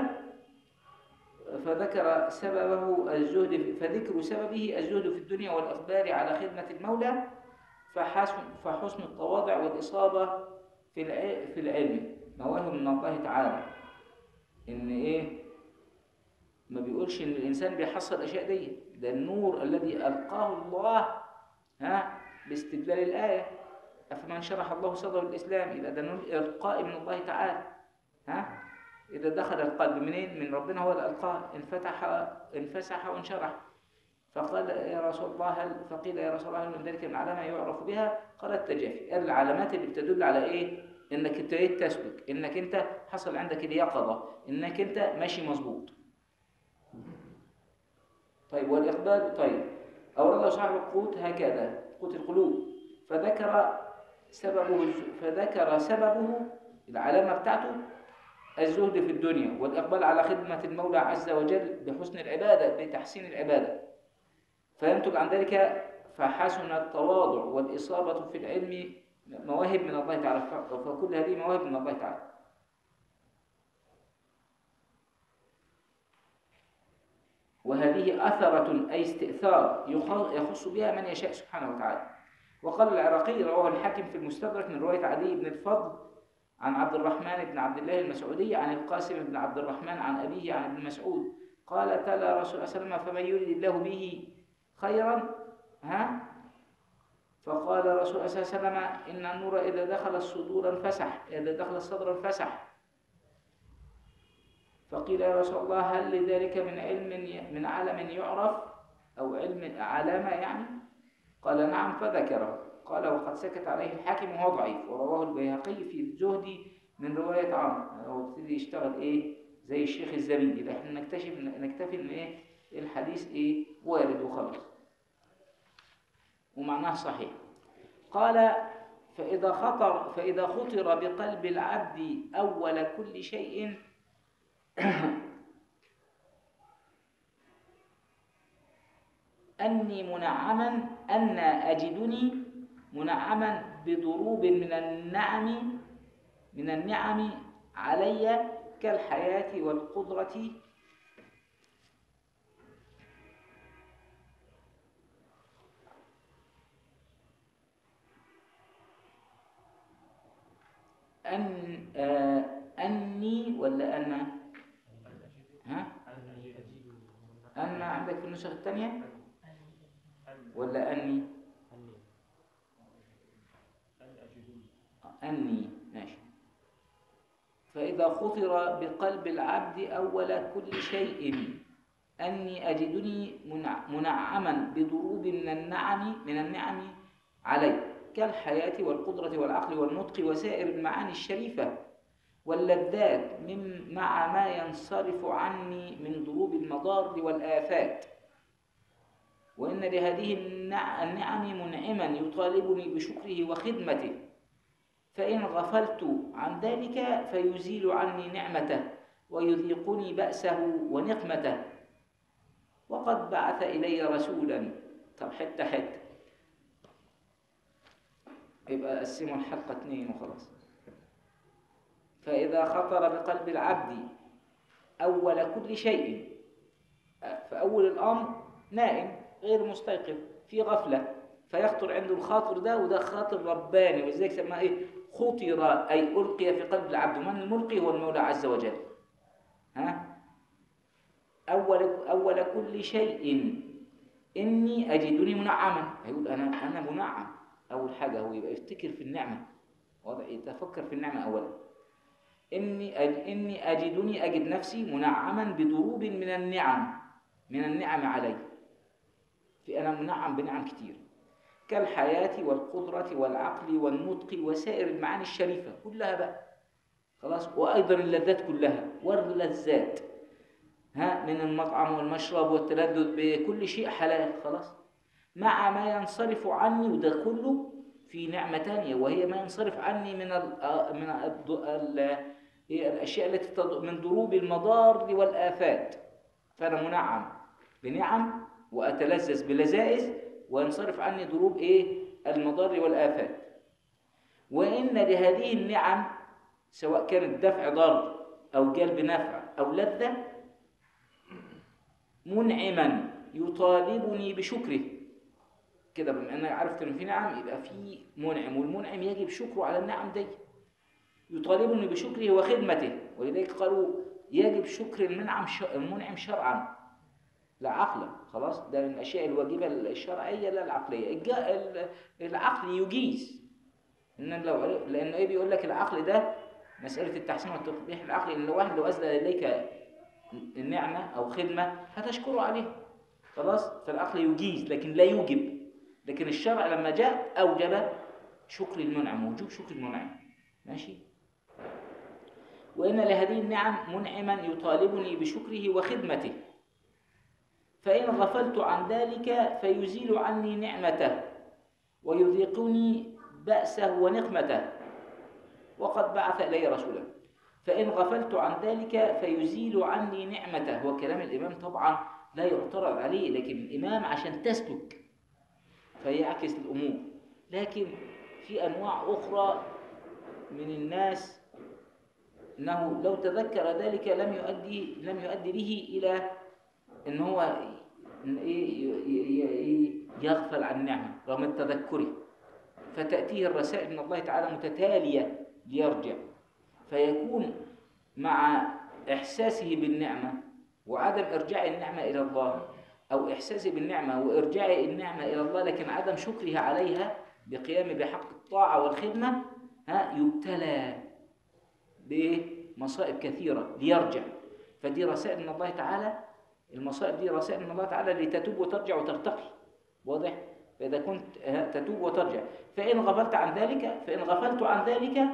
فذكر سببه الزهد فذكر سببه الزهد في الدنيا والإقبال على خدمة المولى فحسن, فحسن التواضع والإصابة في الع- في العلم مواهب من الله تعالى إن إيه ما بيقولش إن الإنسان بيحصل الأشياء دي ده النور الذي ألقاه الله ها باستدلال الآية أفمن شرح الله صدره الإسلام إذا ده نور إلقاء من الله تعالى ها إذا دخل القلب منين من ربنا هو اللي ألقاه انفتح انفسح وانشرح فقال يا رسول الله هل فقيل يا رسول الله هل من ذلك من علامة يعرف بها قال التجافي قال العلامات اللي بتدل على إيه إنك ابتديت تسلك إنك أنت حصل عندك اليقظة إنك أنت ماشي مظبوط طيب والإقبال طيب أورد صاحب القوت هكذا قوت القلوب فذكر سببه فذكر سببه العلامة بتاعته الزهد في الدنيا والإقبال على خدمة المولى عز وجل بحسن العبادة بتحسين العبادة فينتج عن ذلك فحسن التواضع والإصابة في العلم مواهب من الله تعالى فكل هذه مواهب من الله تعالى وهذه أثرة أي استئثار يخص بها من يشاء سبحانه وتعالى وقال العراقي رواه الحاكم في المستدرك من رواية عدي بن الفضل عن عبد الرحمن بن عبد الله المسعودي عن القاسم بن عبد الرحمن عن أبيه عن ابن مسعود قال تلا رسول الله صلى الله عليه وسلم فمن يريد الله به خيرا ها فقال رسول الله صلى الله عليه وسلم إن النور إذا دخل الصدور انفسح إذا دخل الصدر انفسح فقيل يا رسول الله هل لذلك من علم من عالم يعرف أو علم علامة يعني قال نعم فذكره قال وقد سكت عليه الحاكم وهو ضعيف ورواه البيهقي في الزهد من رواية عمرو هو ابتدي يشتغل ايه زي الشيخ الزبيدي لكن نكتشف نكتفي ان ايه الحديث ايه وارد وخلاص ومعناه صحيح قال فإذا خطر فإذا خطر بقلب العبد أول كل شيء أني منعما أن أجدني منعما بضروب من النعم من النعم علي كالحياة والقدرة أن آه أني ولا أنا ها أن عندك في النسخ الثانية ولا أني أني ماشي فإذا خطر بقلب العبد أول كل شيء أني أجدني منع- منعما بضروب من النعم من النعم علي كالحياة والقدرة والعقل والنطق وسائر المعاني الشريفة واللذات من مع ما ينصرف عني من ضروب المضار والآفات وإن لهذه النع- النعم منعما يطالبني بشكره وخدمته فإن غفلت عن ذلك فيزيل عني نعمته ويذيقني بأسه ونقمته وقد بعث إلي رسولا طب حتة حتة يبقى قسموا الحلقة اتنين وخلاص فإذا خطر بقلب العبد أول كل شيء فأول الأمر نائم غير مستيقظ في غفلة فيخطر عنده الخاطر ده وده خاطر رباني ولذلك سماه ايه خطر أي ألقي في قلب العبد من الملقي هو المولى عز وجل ها أول أول كل شيء إني أجدني منعما هيقول أنا أنا منعم أول حاجة هو يبقى يفتكر في النعمة وضع يتفكر في النعمة أولا إني أج إني أجدني أجد نفسي منعما بضروب من النعم من النعم علي في أنا منعم بنعم كتير كالحياة والقدرة والعقل والنطق وسائر المعاني الشريفة كلها بقى خلاص وأيضا اللذات كلها واللذات ها من المطعم والمشرب والتلذذ بكل شيء حلال خلاص مع ما ينصرف عني وده كله في نعمة تانية وهي ما ينصرف عني من ال من ال ال هي الأشياء التي تض- من ضروب المضار والآفات فأنا منعم بنعم وأتلذذ بلذائذ وينصرف عني ضروب إيه المضار والآفات وإن لهذه النعم سواء كانت دفع ضر أو جلب نفع أو لذة منعما يطالبني بشكره كده بما انك عرفت ان في نعم يبقى في منعم والمنعم يجب شكره على النعم دي يطالبني بشكره وخدمته ولذلك قالوا يجب شكر المنعم ش... المنعم شرعا لا عقلا خلاص ده من الاشياء الواجبه الشرعيه لا العقليه الج... ال- العقل يجيز ان لو عرف- لانه ايه بيقول لك العقل ده مساله التحسين والتقبيح العقلي ان لو واحد لو اسدى اليك النعمه او خدمه هتشكره عليها خلاص فالعقل يجيز لكن لا يوجب لكن الشرع لما جاء اوجب شكر المنعم وجوب شكر المنعم ماشي وان لهذه النعم منعما يطالبني بشكره وخدمته فان غفلت عن ذلك فيزيل عني نعمته ويذيقني بأسه ونقمته وقد بعث إلي رسولا فإن غفلت عن ذلك فيزيل عني نعمته هو كلام الإمام طبعا لا يعترض عليه لكن الإمام عشان تسلك فيعكس الأمور لكن في أنواع أخرى من الناس أنه لو تذكر ذلك لم يؤدي لم يؤدي به إلى أن هو إن إيه ي- ي- ي- يغفل عن النعمة رغم تذكره فتأتيه الرسائل من الله تعالى متتالية ليرجع فيكون مع إحساسه بالنعمة وعدم إرجاع النعمة إلى الله أو إحساسه بالنعمة وإرجاع النعمة إلى الله لكن عدم شكره عليها بقيامه بحق الطاعة والخدمة ها يبتلى بمصائب كثيرة ليرجع فدي رسائل من الله تعالى المصائب دي رسائل من الله تعالى لتتوب وترجع وترتقي واضح فإذا كنت ها، تتوب وترجع فإن غفلت عن ذلك فإن غفلت عن ذلك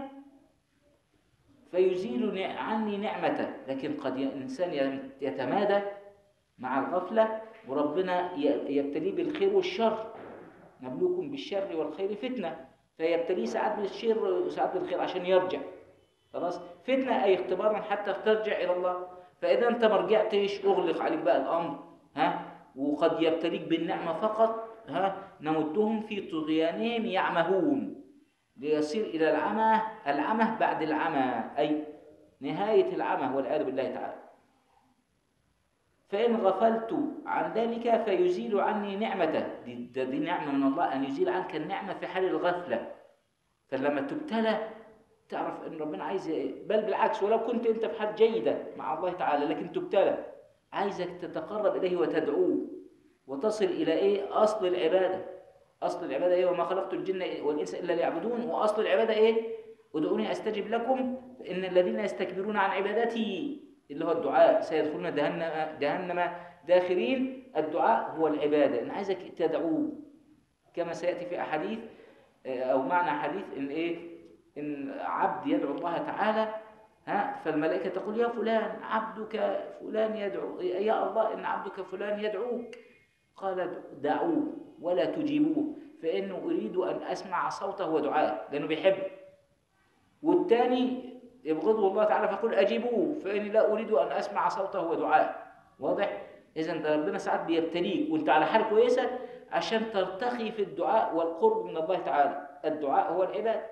فيزيل نع- عني نعمته لكن قد ي- الإنسان ي- يتمادى مع الغفلة وربنا ي- يبتليه بالخير والشر نبلوكم بالشر والخير فتنة فيبتليه ساعات بالشر وساعات بالخير عشان يرجع خلاص فتنة أي اختبارا حتى ترجع إلى الله فإذا أنت ما رجعتش أغلق عليك بقى الأمر ها وقد يبتليك بالنعمة فقط ها نمدهم في طغيانهم يعمهون ليصير إلى العمى العمى بعد العمى أي نهاية العمى والعياذ بالله تعالى فإن غفلت عن ذلك فيزيل عني نعمته دي, دي, دي نعمة من الله أن يزيل عنك النعمة في حال الغفلة فلما تبتلى تعرف أن ربنا عايز بل بالعكس ولو كنت أنت في حال جيدة مع الله تعالى لكن تبتلى عايزك تتقرب إليه وتدعوه وتصل إلى إيه أصل العبادة أصل العبادة إيه وما خلقت الجن والإنس إلا ليعبدون وأصل العبادة إيه ادعوني أستجب لكم إن الذين يستكبرون عن عبادتي اللي هو الدعاء سيدخلون جهنم جهنم داخرين الدعاء هو العبادة أنا عايزك تدعوه كما سيأتي في أحاديث أو معنى حديث إن إيه إن عبد يدعو الله تعالى ها فالملائكة تقول يا فلان عبدك فلان يدعو يا الله إن عبدك فلان يدعوك قال دعوه ولا تجيبوه فإنه أريد أن أسمع صوته ودعاءه لأنه بيحب والثاني يبغضه الله تعالى فقل أجيبوه فإني لا أريد أن أسمع صوته ودعاءه واضح؟ إذا ده ربنا ساعات بيبتليك وأنت على حال كويسة عشان ترتقي في الدعاء والقرب من الله تعالى الدعاء هو العبادة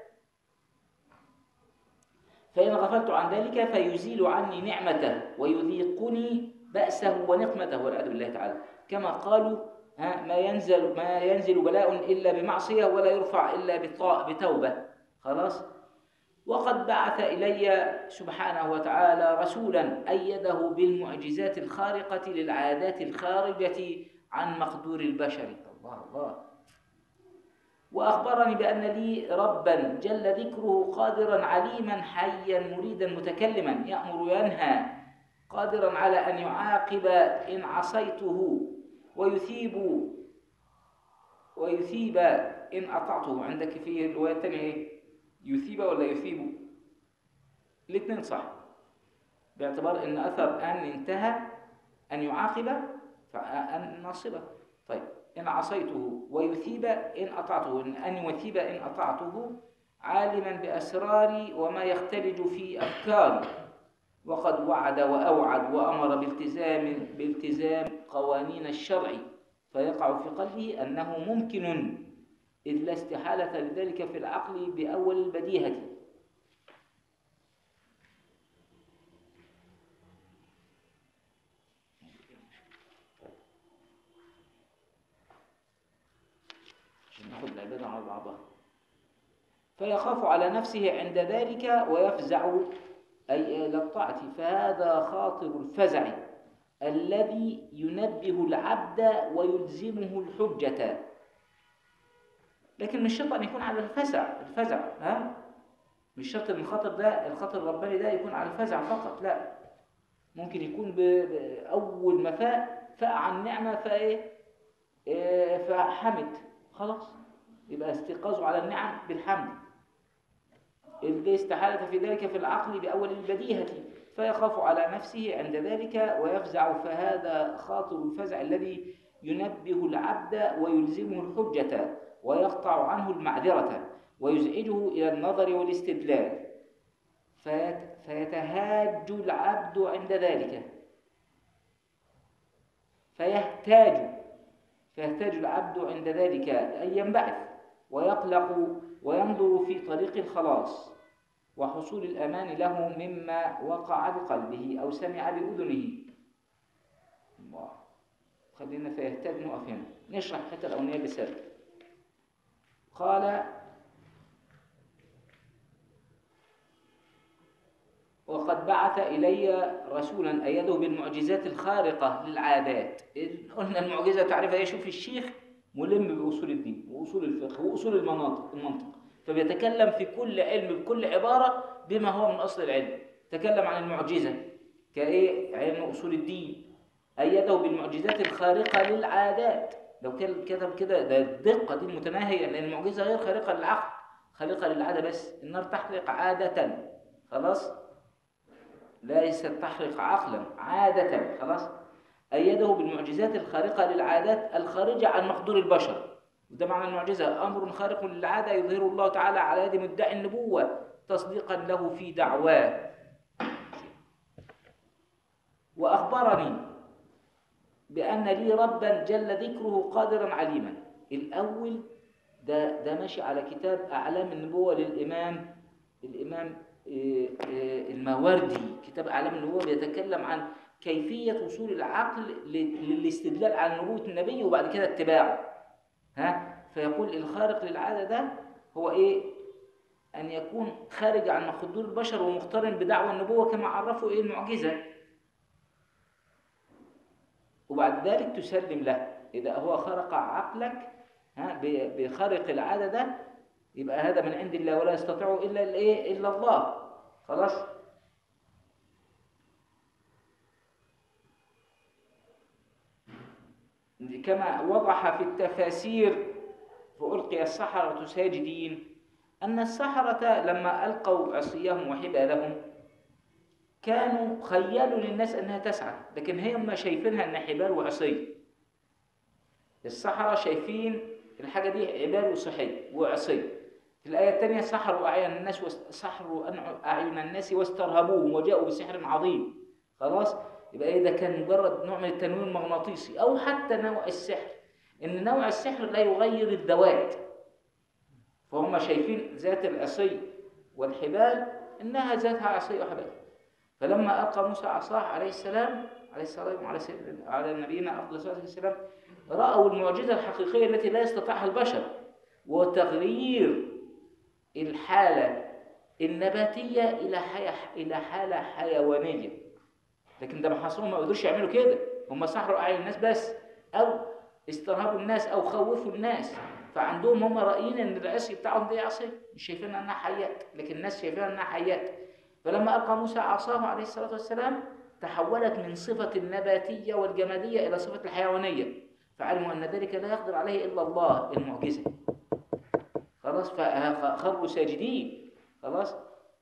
فإن غفلت عن ذلك فيزيل عني نعمته ويذيقني بأسه ونقمته والعياذ بالله تعالى كما قالوا ها ما ينزل ما ينزل بلاء إلا بمعصية ولا يرفع إلا بطاء بتوبة خلاص وقد بعث إلي سبحانه وتعالى رسولا أيده بالمعجزات الخارقة للعادات الخارجة عن مقدور البشر الله الله وأخبرني بأن لي ربا جل ذكره قادرا عليما حيا مريدا متكلما يأمر وينهى قادرا على أن يعاقب إن عصيته ويثيب ويثيب إن أطعته عندك في الرواية الثانية إيه؟ يثيب ولا يثيب الاثنين صح باعتبار ان اثر ان انتهى ان يعاقب فان ناصبه طيب ان عصيته ويثيب ان اطعته ان ان يثيب ان اطعته عالما باسراري وما يختلج في افكاري وقد وعد واوعد وامر بالتزام بالتزام قوانين الشرع فيقع في قلبه انه ممكن إذ لا استحالة لذلك في العقل بأول البديهة عشان ناخد العبادة على بعضها فيخاف على نفسه عند ذلك ويفزع أي إلى الطاعة فهذا خاطر الفزع الذي ينبه العبد ويلزمه الحجة لكن مش شرط ان يكون على الفزع الفزع ها مش شرط ان الخطر ده الخطر الرباني ده يكون على الفزع فقط لا ممكن يكون باول ما فاق فاق عن نعمه فايه إيه فحمد خلاص يبقى استيقاظه على النعم بالحمد إذ استحالة في ذلك في العقل بأول البديهة فيخاف على نفسه عند ذلك ويفزع فهذا خاطر الفزع الذي ينبه العبد ويلزمه الحجة ويقطع عنه المعذرة ويزعجه إلى النظر والاستدلال فيتهاج العبد عند ذلك فيحتاج فيحتاج العبد عند ذلك أن ينبعث ويقلق وينظر في طريق الخلاص وحصول الأمان له مما وقع بقلبه أو سمع بأذنه الله خلينا فيحتاج نقف هنا نشرح حتى الأولانية بسرد قال وقد بعث إلي رسولا أيده بالمعجزات الخارقة للعادات قلنا المعجزة تعرفها يشوف الشيخ ملم بأصول الدين وأصول الفقه وأصول المناطق المنطق فبيتكلم في كل علم بكل عبارة بما هو من أصل العلم تكلم عن المعجزة كإيه علم أصول الدين أيده بالمعجزات الخارقة للعادات لو كان كتب كده ده الدقة دي المتناهية لأن المعجزة غير خارقة للعقل خارقة للعادة بس النار تحرق عادة خلاص ليست تحرق عقلا عادة خلاص أيده بالمعجزات الخارقة للعادات الخارجة عن مقدور البشر وده معنى المعجزة أمر خارق للعادة يظهره الله تعالى على يد مدعي النبوة تصديقا له في دعواه وأخبرني بأن لي ربا جل ذكره قادرا عليما الأول ده ده ماشي على كتاب أعلام النبوة للإمام الإمام آه، آه، الماوردي كتاب أعلام النبوة بيتكلم عن كيفية وصول العقل ل- للاستدلال على نبوة النبي وبعد كده اتباعه ها فيقول الخارق للعادة ده هو إيه أن يكون خارج عن مقدور البشر ومقترن بدعوى النبوة كما عرفوا إيه المعجزة وبعد ذلك تسلم له إذا هو خرق عقلك ها ب- بخارق العادة ده يبقى هذا من عند الله ولا يستطيع إلا الإيه إلا الله خلاص كما وضح في التفاسير فألقي السحرة ساجدين أن السحرة لما ألقوا عصيهم وحبالهم كانوا خيلوا للناس أنها تسعى لكن هم شايفينها أنها حبال وعصي السحرة شايفين الحاجة دي عبال وصحي وعصي في الآية الثانية سحروا أعين الناس وس- سحروا أنع- أعين الناس واسترهبوهم وجاءوا بسحر عظيم خلاص يبقى إيه ده كان مجرد نوع من التنوير المغناطيسي أو حتى نوع السحر إن نوع السحر لا يغير الذوات فهم شايفين ذات العصي والحبال إنها ذاتها عصي وحبال فلما ألقى موسى عصاه عليه السلام عليه السلام على سيدنا على نبينا أفضل الصلاة والسلام رأوا المعجزة الحقيقية التي لا يستطيعها البشر وتغيير الحالة النباتية إلى حياة إلى حالة حيوانية لكن ده ما حصلهم ما قدروش يعملوا كده هم سحروا أعين الناس بس أو استرهبوا الناس أو خوفوا الناس فعندهم هم رأيين إن العصي بتاعهم دي عصي مش شايفينها إنها حيات لكن الناس شايفينها إنها حيات فلما ألقى موسى عصاه عليه الصلاة والسلام تحولت من صفة النباتية والجمادية إلى صفة الحيوانية فعلموا أن ذلك لا يقدر عليه إلا الله المعجزة خلاص فخروا ساجدين خلاص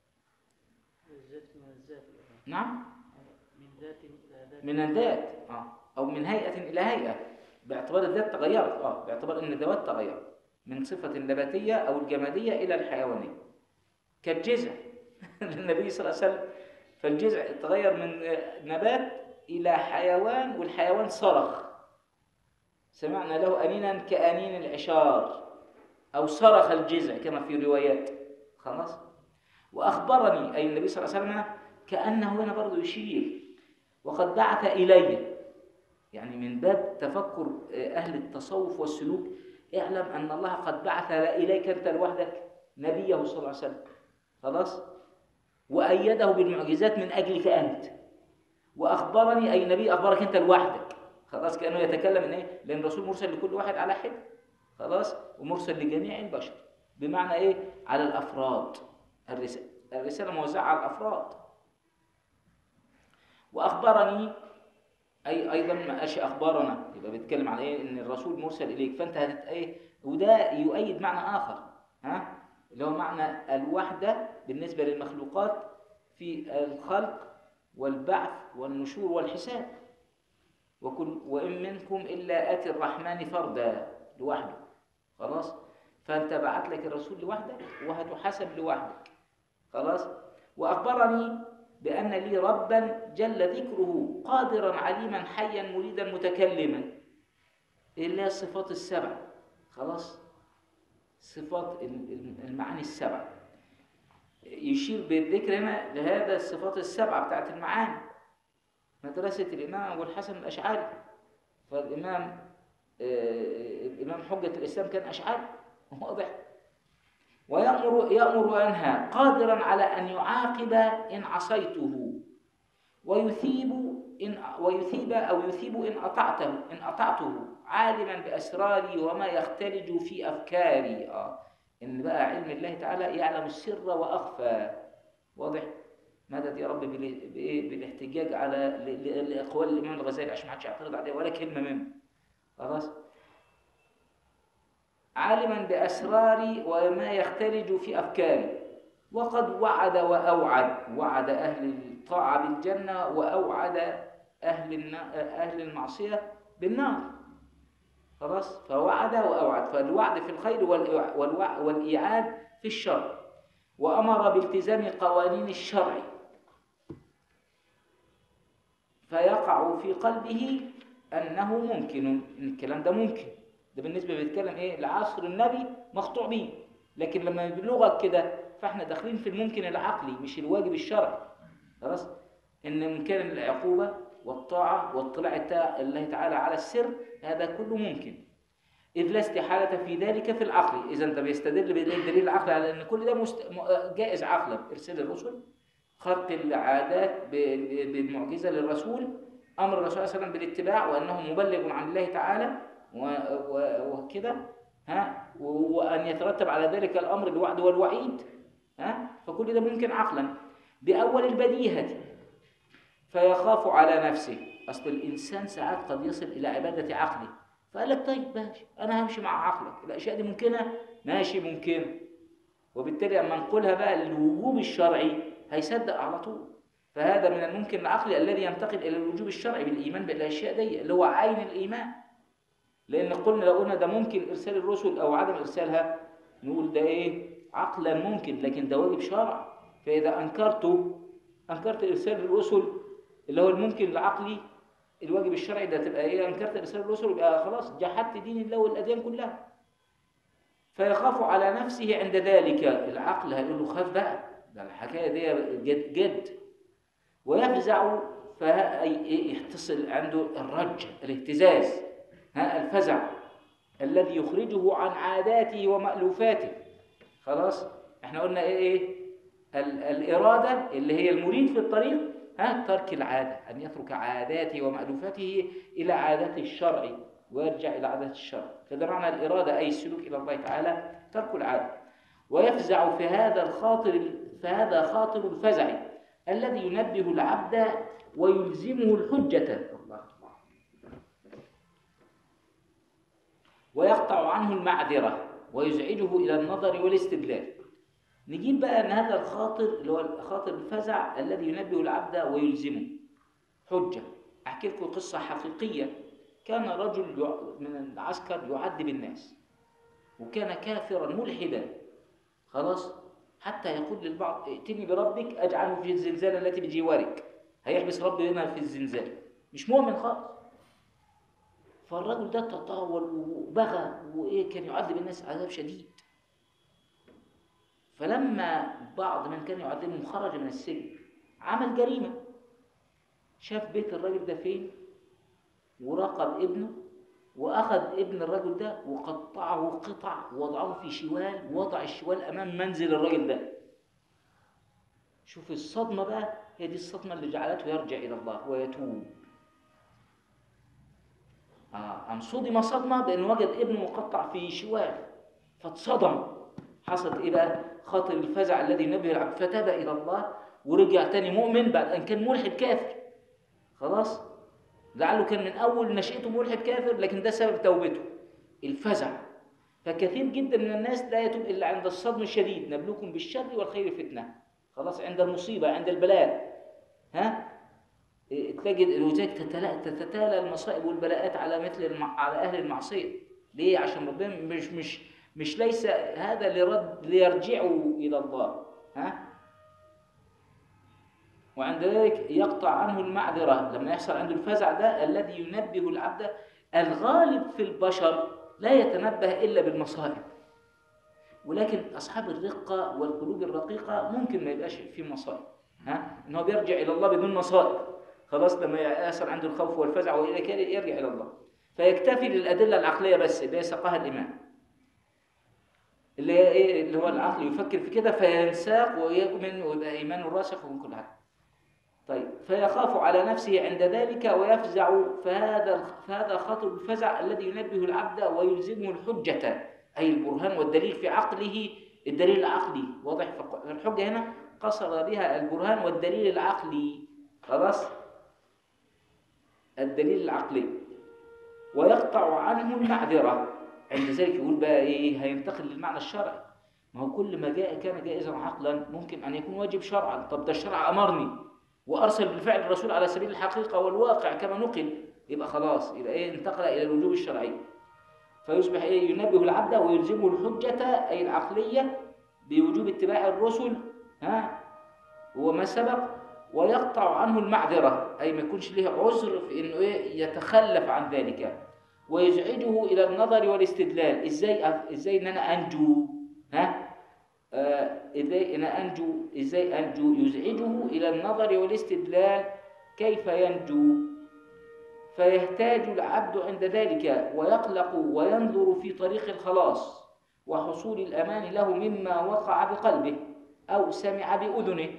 الذات من الذات نعم من ذات إلى ذات من الذات اه او من هيئه الى هيئه باعتبار الذات تغيرت اه باعتبار ان الذوات تغيرت من صفه النباتيه او الجماديه الى الحيوانيه كالجذع للنبي صلى الله عليه وسلم فالجذع تغير من آه، نبات الى حيوان والحيوان صرخ سمعنا له انينا كانين العشار او صرخ الجذع كما في روايات خلاص واخبرني اي النبي صلى الله عليه وسلم كانه هنا برضه يشير وقد بعث إلي يعني من باب تفكر أهل التصوف والسلوك اعلم أن الله قد بعث إليك أنت لوحدك نبيه صلى الله عليه وسلم خلاص وأيده بالمعجزات من أجلك أنت وأخبرني أي نبي أخبرك أنت لوحدك خلاص كأنه يتكلم إن إيه لأن الرسول مرسل لكل واحد على حدة خلاص ومرسل لجميع البشر بمعنى إيه على الأفراد الرسالة الرسالة موزعة على الأفراد واخبرني اي ايضا ما قالش اخبرنا يبقى بيتكلم عن ايه ان الرسول مرسل اليك فانت هتت ايه وده يؤيد معنى اخر ها اللي هو معنى الوحده بالنسبه للمخلوقات في الخلق والبعث والنشور والحساب وكل وان منكم الا اتي الرحمن فردا لوحده خلاص فانت بعت لك الرسول لوحدك وهتحاسب لوحدك خلاص واخبرني بأن لي ربا جل ذكره قادرا عليما حيا مريدا متكلما اللي هي الصفات السبع خلاص صفات ال- ال- المعاني السبع يشير بالذكر هنا لهذا الصفات السبعة بتاعت المعاني مدرسة الإمام أبو الحسن الأشعري فالإمام آه، الإمام حجة الإسلام كان أشعري واضح ويأمر يأمر وينهى قادرا على أن يعاقب إن عصيته ويثيب إن ويثيب أو يثيب إن أطعته إن أطعته عالما بأسراري وما يختلج في أفكاري آه. إن بقى علم الله تعالى يعلم السر وأخفى واضح مدد يا رب بال- بإيه؟ بالاحتجاج على ل- ل- لأقوال الإمام الغزالي عشان ما حدش يعترض عليه ولا كلمة منه خلاص عالما بأسراري وما يختلج في أفكاري وقد وعد وأوعد وعد أهل الطاعة بالجنة وأوعد أهل النا- أهل المعصية بالنار خلاص فوعد وأوعد فالوعد في الخير والإوع- والوع- والإيعاد في الشر وأمر بالتزام قوانين الشرع فيقع في قلبه أنه ممكن إن الكلام ده ممكن ده بالنسبة بيتكلم إيه لعصر النبي مقطوع به لكن لما يبلغك كده فإحنا داخلين في الممكن العقلي مش الواجب الشرعي خلاص إن إمكان العقوبة والطاعة واطلاع التا- الله تعالى على السر هذا كله ممكن إذ لا استحالة في ذلك في العقل إذا ده بيستدل بالدليل العقلي على أن كل ده مست... م- جائز عقلا إرسال الرسل خرق العادات ب- ب- بالمعجزة للرسول أمر الرسول صلى الله عليه وسلم بالاتباع وأنه مبلغ عن الله تعالى و- و- وكده ها و- وأن يترتب على ذلك الأمر الوعد والوعيد ها فكل ده ممكن عقلا بأول البديهة فيخاف على نفسه أصل الإنسان ساعات قد يصل إلى عبادة عقله فقال لك طيب ماشي أنا همشي مع عقلك الأشياء دي ممكنة ماشي ممكنة وبالتالي أما نقولها بقى للوجوب الشرعي هيصدق على طول فهذا من الممكن العقلي الذي ينتقل إلى الوجوب الشرعي بالإيمان بالأشياء دي اللي هو عين الإيمان لأن قلنا لو قلنا ده ممكن إرسال الرسل أو عدم إرسالها نقول ده إيه عقلا ممكن لكن ده واجب شرع فإذا أنكرته أنكرت إرسال الرسل اللي هو الممكن العقلي الواجب الشرعي ده تبقى إيه أنكرت إرسال الرسل يبقى خلاص جحدت دين الله والأديان كلها فيخاف على نفسه عند ذلك العقل هيقول له خاف بقى ده الحكاية دي جد جد ويفزع فيحتصل عنده الرج الاهتزاز ها الفزع الذي يخرجه عن عاداته ومألوفاته خلاص احنا قلنا ايه ايه ال- الإرادة اللي هي المريد في الطريق ها ترك العادة أن يترك عاداته ومألوفاته إلى عادات الشرع ويرجع إلى عادات الشرع فده معنى الإرادة أي السلوك إلى الله تعالى ترك العادة ويفزع في هذا الخاطر فهذا خاطر الفزع الذي ينبه العبد ويلزمه الحجة الله الله ويقطع عنه المعذرة ويزعجه إلى النظر والاستدلال نجيب بقى أن هذا الخاطر اللي هو خاطر الفزع الذي ينبه العبد ويلزمه حجة أحكي لكم قصة حقيقية كان رجل يع- من العسكر يعذب الناس وكان كافرا ملحدا خلاص حتى يقول للبعض ائتني بربك اجعله في الزلزال التي بجوارك هيحبس ربي هنا في الزلزال مش مؤمن خالص فالرجل ده تطاول وبغى وايه كان يعذب الناس عذاب شديد فلما بعض من كان يعذبهم خرج من السجن عمل جريمه شاف بيت الراجل ده فين وراقب ابنه واخذ ابن الرجل ده وقطعه قطع ووضعه في شوال ووضع الشوال امام منزل الرجل ده شوف الصدمه بقى هي دي الصدمه اللي جعلته يرجع الى الله ويتوب آه أم صدم صدمة بأنه وجد ابنه مقطع في شوال فاتصدم حصلت إيه بقى؟ خاطر الفزع الذي ينبه العبد فتاب إلى الله ورجع تاني مؤمن بعد أن كان ملحد كافر خلاص؟ لعله كان من أول نشأته ملحد كافر لكن ده سبب توبته الفزع فكثير جدا من الناس لا يتوب إلا عند الصدم الشديد نبلوكم بالشر والخير فتنة خلاص عند المصيبة عند البلاء ها إيه، تجد وذلك تتلا- تتتالى المصائب والبلاءات على مثل المع... على اهل المعصيه ليه عشان ربنا مش مش مش ليس هذا لرد ليرجعوا الى الله ها وعند ذلك يقطع عنه المعذره لما يحصل عنده الفزع ده الذي ينبه العبد الغالب في البشر لا يتنبه الا بالمصائب ولكن اصحاب الرقه والقلوب الرقيقه ممكن ما يبقاش في مصائب ها ان هو بيرجع الى الله بدون مصائب خلاص لما يحصل عنده الخوف والفزع والى كده يرجع الى الله فيكتفي للادله العقليه بس اللي هي ساقها الامام اللي هي ايه اللي هو العقل يفكر في كده فينساق ويؤمن ويبقى ايمانه راسخ ومن كل حاجه طيب فيخاف على نفسه عند ذلك ويفزع فهذا فهذا خاطر الفزع الذي ينبه العبد ويلزمه الحجة أي البرهان والدليل في عقله الدليل العقلي واضح فالحجة هنا قصر بها البرهان والدليل العقلي خلاص الدليل العقلي ويقطع عنه المعذرة عند ذلك يقول بقى إيه هينتقل للمعنى الشرعي ما هو كل ما جاء كان جائزا عقلا ممكن أن يكون واجب شرعا طب ده الشرع أمرني وأرسل بالفعل الرسول على سبيل الحقيقة والواقع كما نقل يبقى خلاص يبقى إيه انتقل إلى الوجوب الشرعي فيصبح إيه ينبه العبد ويلزمه الحجة أي العقلية بوجوب اتباع الرسل ها وما سبق ويقطع عنه المعذرة أي ما يكونش له عذر في إنه إيه يتخلف عن ذلك ويزعجه إلى النظر والاستدلال إزاي أف- إزاي إن أنا أنجو ها آه، إزاي أنا أنجو إزاي أنجو يزعجه إلى النظر والاستدلال كيف ينجو فيحتاج العبد عند ذلك ويقلق وينظر في طريق الخلاص وحصول الأمان له مما وقع بقلبه أو سمع بأذنه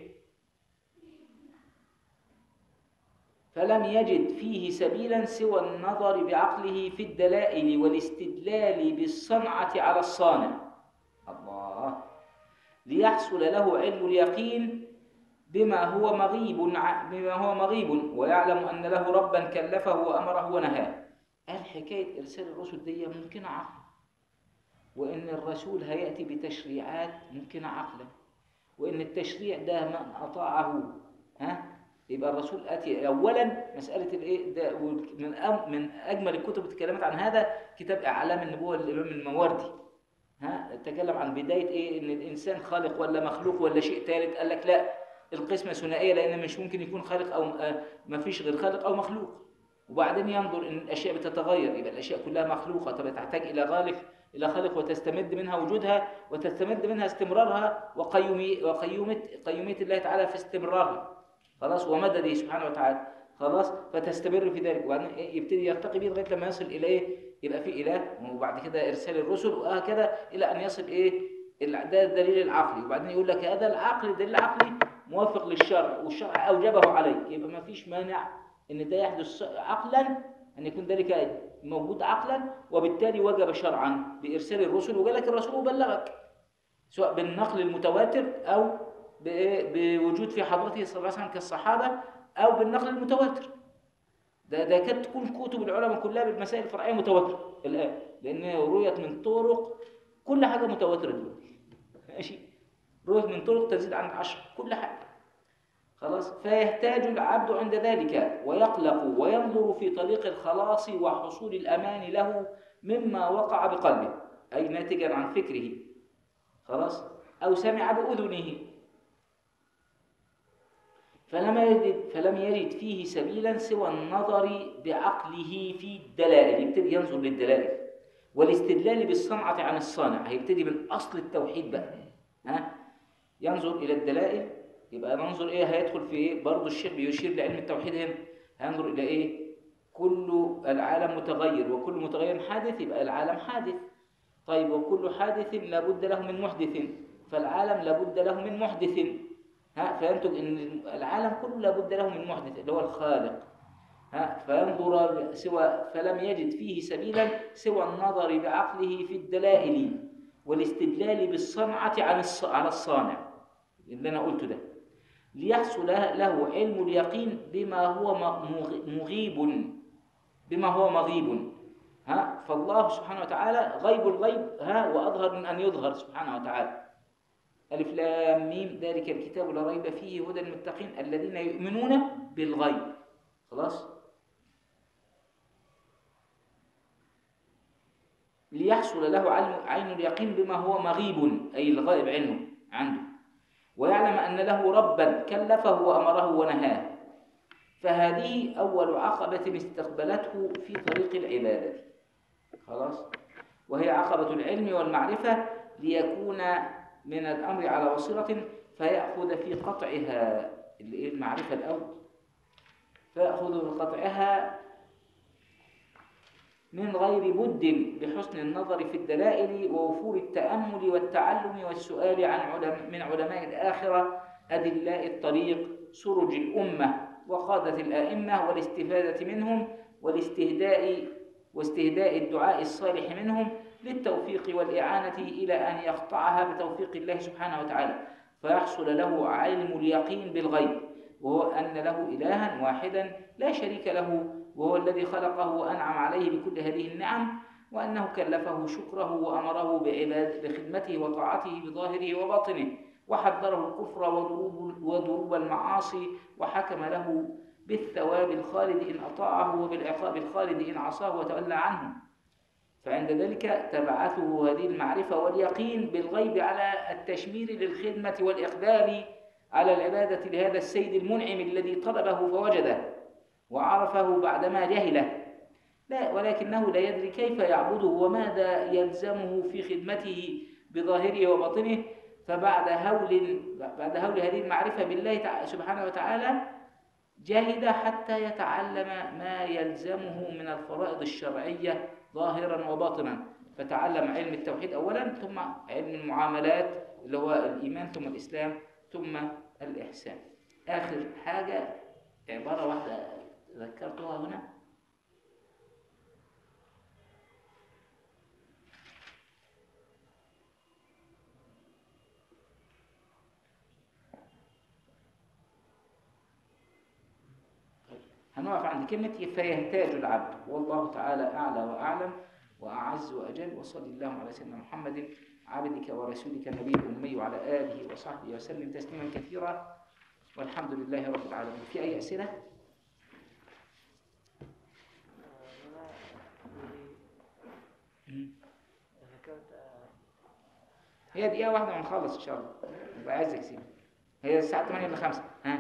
فلم يجد فيه سبيلا سوى النظر بعقله في الدلائل والاستدلال بالصنعة على الصانع الله ليحصل له علم اليقين بما هو مغيب ع- بما هو مغيب ويعلم أن له ربا كلفه وأمره ونهاه قال حكاية إرسال الرسل دي ممكنة عقلا وإن الرسول هيأتي بتشريعات ممكنة عقلا وإن التشريع ده من أطاعه ها يبقى الرسول اتي اولا مساله الايه ده من أم من اجمل الكتب اللي اتكلمت عن هذا كتاب اعلام النبوه للامام الماوردي ها تكلم عن بدايه ايه ان الانسان خالق ولا مخلوق ولا شيء ثالث قال لك لا القسمه ثنائيه لان مش ممكن يكون خالق او آه، ما فيش غير خالق او مخلوق وبعدين ينظر ان الاشياء بتتغير يبقى الاشياء كلها مخلوقه طب تحتاج الى خالق الى خالق وتستمد منها وجودها وتستمد منها استمرارها وقيومي وقيومه قيوميه الله تعالى في استمرارها خلاص ومدده سبحانه وتعالى خلاص فتستمر في ذلك وبعدين إيه؟ يبتدي يرتقي به لغايه لما يصل الى ايه يبقى في اله وبعد كده ارسال الرسل وهكذا الى ان يصل ايه ال- ده الدليل العقلي وبعدين يقول لك هذا العقل دليل عقلي موافق للشرع والشرع اوجبه عليك يبقى ما فيش مانع ان ده يحدث عقلا ان يكون ذلك موجود عقلا وبالتالي وجب شرعا بارسال الرسل وجالك الرسول وبلغك سواء بالنقل المتواتر او بإيه؟ بوجود في حضرته صلى الله عليه وسلم كالصحابه او بالنقل المتواتر ده ده كانت تكون كتب العلماء كلها بالمسائل الفرعيه متواتره الان لان رويت من طرق كل حاجه متواتره دلوقتي ماشي رويت من طرق تزيد عن عشر كل حاجه خلاص فيحتاج العبد عند ذلك ويقلق وينظر في طريق الخلاص وحصول الامان له مما وقع بقلبه اي ناتجا عن فكره خلاص او سمع باذنه فلم يجد فلم يجد فيه سبيلا سوى النظر بعقله في الدلائل يبتدي ينظر للدلائل والاستدلال بالصنعة عن الصانع هيبتدي من أصل التوحيد بقى ها ينظر إلى الدلائل يبقى ننظر إيه هيدخل في إيه برضه الشيخ بيشير لعلم التوحيد هنا هينظر إلى إيه كل العالم متغير وكل متغير حادث يبقى العالم حادث طيب وكل حادث لابد له من محدث فالعالم لابد له من محدث ها فينتج ان العالم كله لابد له من محدث اللي هو الخالق ها فينظر سوى فلم يجد فيه سبيلا سوى النظر بعقله في الدلائل والاستدلال بالصنعة عن الص- على الصانع اللي انا قلته ده ليحصل له علم اليقين بما هو م- مغ- مغيب بما هو مغيب ها فالله سبحانه وتعالى غيب الغيب ها واظهر من ان يظهر سبحانه وتعالى ألف لام ميم ذلك الكتاب لا ريب فيه هدى للمتقين الذين يؤمنون بالغيب خلاص ليحصل له علم عين اليقين بما هو مغيب أي الغائب علمه عنده ويعلم أن له ربا كلفه وأمره ونهاه فهذه أول عقبة استقبلته في طريق العبادة خلاص وهي عقبة العلم والمعرفة ليكون من الأمر على بصيرة فيأخذ في قطعها اللي إيه المعرفة الأول فيأخذ بقطعها من غير بد بحسن النظر في الدلائل ووفور التأمل والتعلم والسؤال عن علم من علماء الآخرة أدلاء الطريق سرج الأمة وقادة الآئمة والاستفادة منهم والاستهداء واستهداء الدعاء الصالح منهم للتوفيق والإعانة إلى أن يقطعها بتوفيق الله سبحانه وتعالى فيحصل له علم اليقين بالغيب وهو أن له إلها واحدا لا شريك له وهو الذي خلقه وأنعم عليه بكل هذه النعم وأنه كلفه شكره وأمره بعباد بخدمته وطاعته بظاهره وباطنه وحذره الكفر وضروب, وضروب المعاصي وحكم له بالثواب الخالد إن أطاعه وبالعقاب الخالد إن عصاه وتولى عنه فعند ذلك تبعثه هذه المعرفة واليقين بالغيب على التشمير للخدمة والإقبال على العبادة لهذا السيد المنعم الذي طلبه فوجده وعرفه بعدما جهله لا ولكنه لا يدري كيف يعبده وماذا يلزمه في خدمته بظاهره وباطنه فبعد هول بعد هول هذه المعرفة بالله تع- سبحانه وتعالى جاهد حتى يتعلم ما يلزمه من الفرائض الشرعية ظاهرا وباطنا فتعلم علم التوحيد أولا ثم علم المعاملات اللي هو الإيمان ثم الإسلام ثم الإحسان آخر حاجة عبارة واحدة ذكرتها هنا هنقف عند كلمة فيهتاج العبد والله تعالى أعلى وأعلم وأعز وأجل وصلى اللهم على سيدنا محمد عبدك ورسولك النبي الأمي وعلى آله وصحبه وسلم تسليما كثيرا والحمد لله رب العالمين في أي أسئلة؟ هنا الذي ذكرت آه، هي دقيقة واحدة ونخلص إن شاء الله يبقى عايزك سيدي هي الساعة 8 إلا 5 ها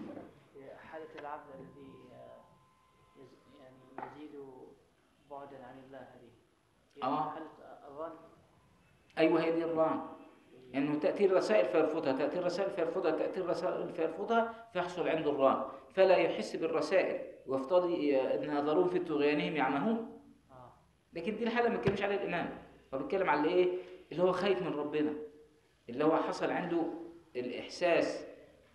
في حالة العبد الذي آه، يز- يعني يزيد بعدا عن الله هذه هي آه. حالة الظن أيوه هي دي الران إنه تأتي الرسائل فيرفضها تأتي الرسائل فيرفضها تأتي الرسائل فيرفضها فيحصل عنده الران فلا يحس بالرسائل ويفترض أن ظلوم في طغيانهم يعمهون آه. لكن دي الحالة ما بيتكلمش عليها الإمام هو بيتكلم على إيه؟ اللي هو خايف من ربنا اللي هو حصل عنده الإحساس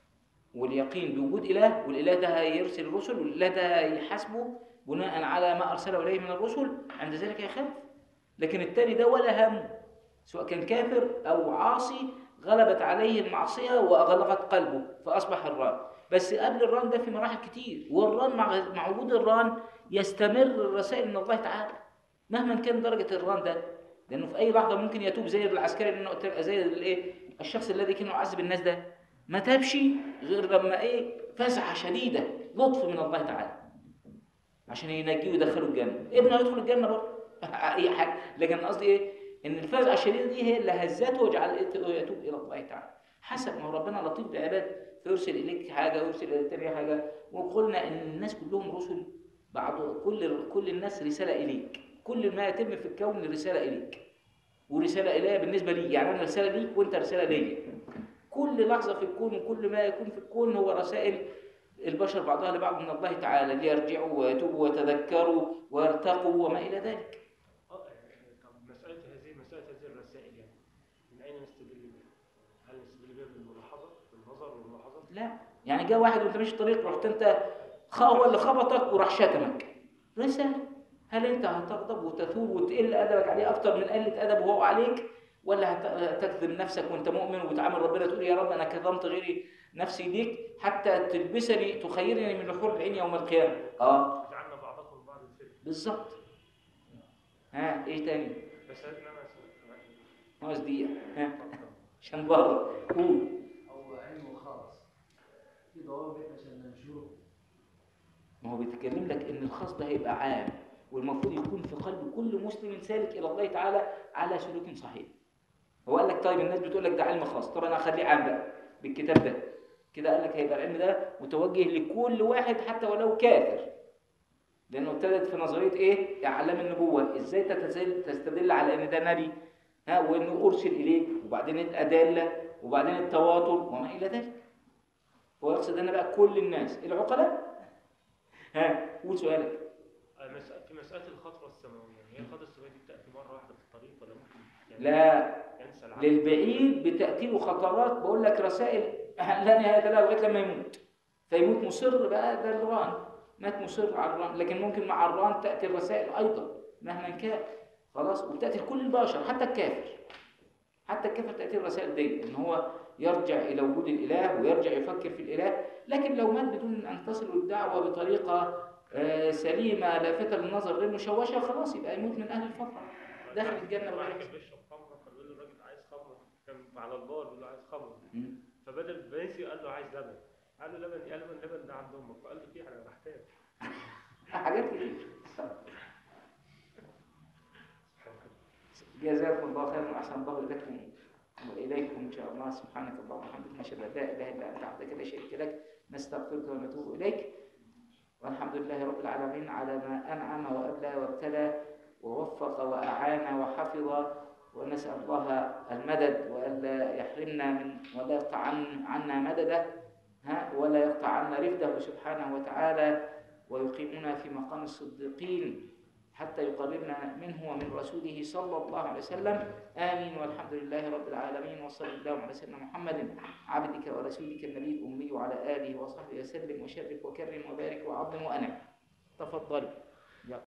واليقين بوجود إله والإله ده هيرسل الرسل والإله ده هيحاسبه بناء على ما أرسله إليه من الرسل عند ذلك يخاف لكن التاني ده ولا همه سواء كان كافر أو عاصي غلبت عليه المعصية وأغلقت قلبه فأصبح الران بس قبل الران ده في مراحل كتير والران مع مع وجود الران يستمر الرسائل من الله تعالى مهما كان درجة الران ده لأنه في أي لحظة ممكن يتوب زي العسكري اللي أنا قلت لك زي الإيه الشخص الذي كان يعذب الناس ده ما تابش غير لما إيه فزعة شديدة لطف من الله تعالى عشان ينجيه ويدخله الجنة ابنه هيدخل الجنة برضه أي حاجة لكن قصدي إيه إن الفزعة الشديدة دي هي اللي هزته وجعلته يتوب إلى الله تعالى حسب ما هو ربنا لطيف بعباده فيرسل إليك حاجة ويرسل إلى التانية حاجة وقلنا إن الناس كلهم رسل بعض كل كل الناس رسالة إليك كل ما يتم في الكون رسالة إليك ورسالة إليا بالنسبة لي يعني أنا رسالة ليك وأنت رسالة ليا كل لحظة في الكون وكل ما يكون في الكون هو رسائل البشر بعضها لبعض من الله تعالى ليرجعوا ويتوبوا ويتذكروا ويرتقوا وما إلى ذلك اه يعني طب مسألة هذه مسألة هذه الرسائل يعني من أين نستدل بها؟ هل نستدل بها بالملاحظة بالنظر والملاحظة؟ لا يعني جاء واحد وانت ماشي الطريق رحت انت خ- هو اللي خبطك وراح شتمك رسالة هل انت هتغضب وتثور وتقل ادبك عليه اكتر من قله ادبه هو عليك ولا هت- هتكذب نفسك وانت مؤمن وتعامل ربنا تقول يا رب انا كظمت غيري نفسي ليك حتى تلبسني تخيرني من لحور العين يوم القيامه اه جعلنا بعضكم بعض الفتن بالظبط ها ايه تاني بس هذا انا ناقص دقيقه ها عشان بره قول هو علم خاص في ضوابط عشان ننشره ما هو بيتكلم لك ان الخاص ده هيبقى عام والمفروض يكون في قلب كل مسلم سالك الى الله تعالى على سلوك صحيح هو قال لك طيب الناس بتقول لك ده علم خاص طب انا هخليه عام بقى بالكتاب ده كده قال لك هيبقى العلم ده متوجه لكل واحد حتى ولو كافر لانه ابتدت في نظريه ايه اعلام النبوه ازاي تتزل تستدل على ان ده نبي ها وانه ارسل اليك وبعدين الادله وبعدين التواتر وما الى ذلك هو يقصد هنا بقى كل الناس العقلاء ها قول سؤالك مس- في مسألة الخطوة السماوية يعني هي الخطوة السماوية دي بتأتي مرة واحدة في الطريق ولا ممكن يعني لا ينسى العقل للبعيد بتأتي له خطرات بقول لك رسائل لا نهاية لها لغاية لما يموت فيموت مصر بقى ده الران مات مصر على الران لكن ممكن مع الران تأتي الرسائل أيضا مهما كان خلاص وبتأتي لكل البشر حتى الكافر حتى الكافر تأتي الرسائل دي إن هو يرجع إلى وجود الإله ويرجع يفكر في الإله لكن لو مات بدون أن تصل الدعوة بطريقة آه، سليمة لافتة للنظر غير مشوشة خلاص يبقى يموت من أهل الفترة داخل الجنة واحد بغير كان بيشرب خمرة فبيقول له الراجل عايز خمرة كان على البار بيقول له عايز خمرة مم. فبدل بنسي قال له عايز لبن قال له لبن ايه قال له اللبن ده عند امك فقال له في حاجه محتاج حاجات كتير جزاكم الله خيرا واحسن الله اليكم وإليكم إن شاء الله سبحانك اللهم وبحمدك نشهد أن لا إله إلا أنت وحدك لا شريك لك نستغفرك ونتوب إليك والحمد لله رب العالمين على ما أنعم وأبلى وابتلى ووفق وأعان وحفظ ونسأل الله المدد وألا يحرمنا من ولا يقطع عن- عنا مدده ها ولا يقطع عنا رفده سبحانه وتعالى ويقيمنا في مقام الصديقين حتى يقربنا منه ومن رسوله صلى الله عليه وسلم آمين والحمد لله رب العالمين وصلى الله على سيدنا محمد عبدك ورسولك النبي الأمي وعلى آله وصحبه وسلم وشرف وكرم وبارك وعظم وأنعم تفضلوا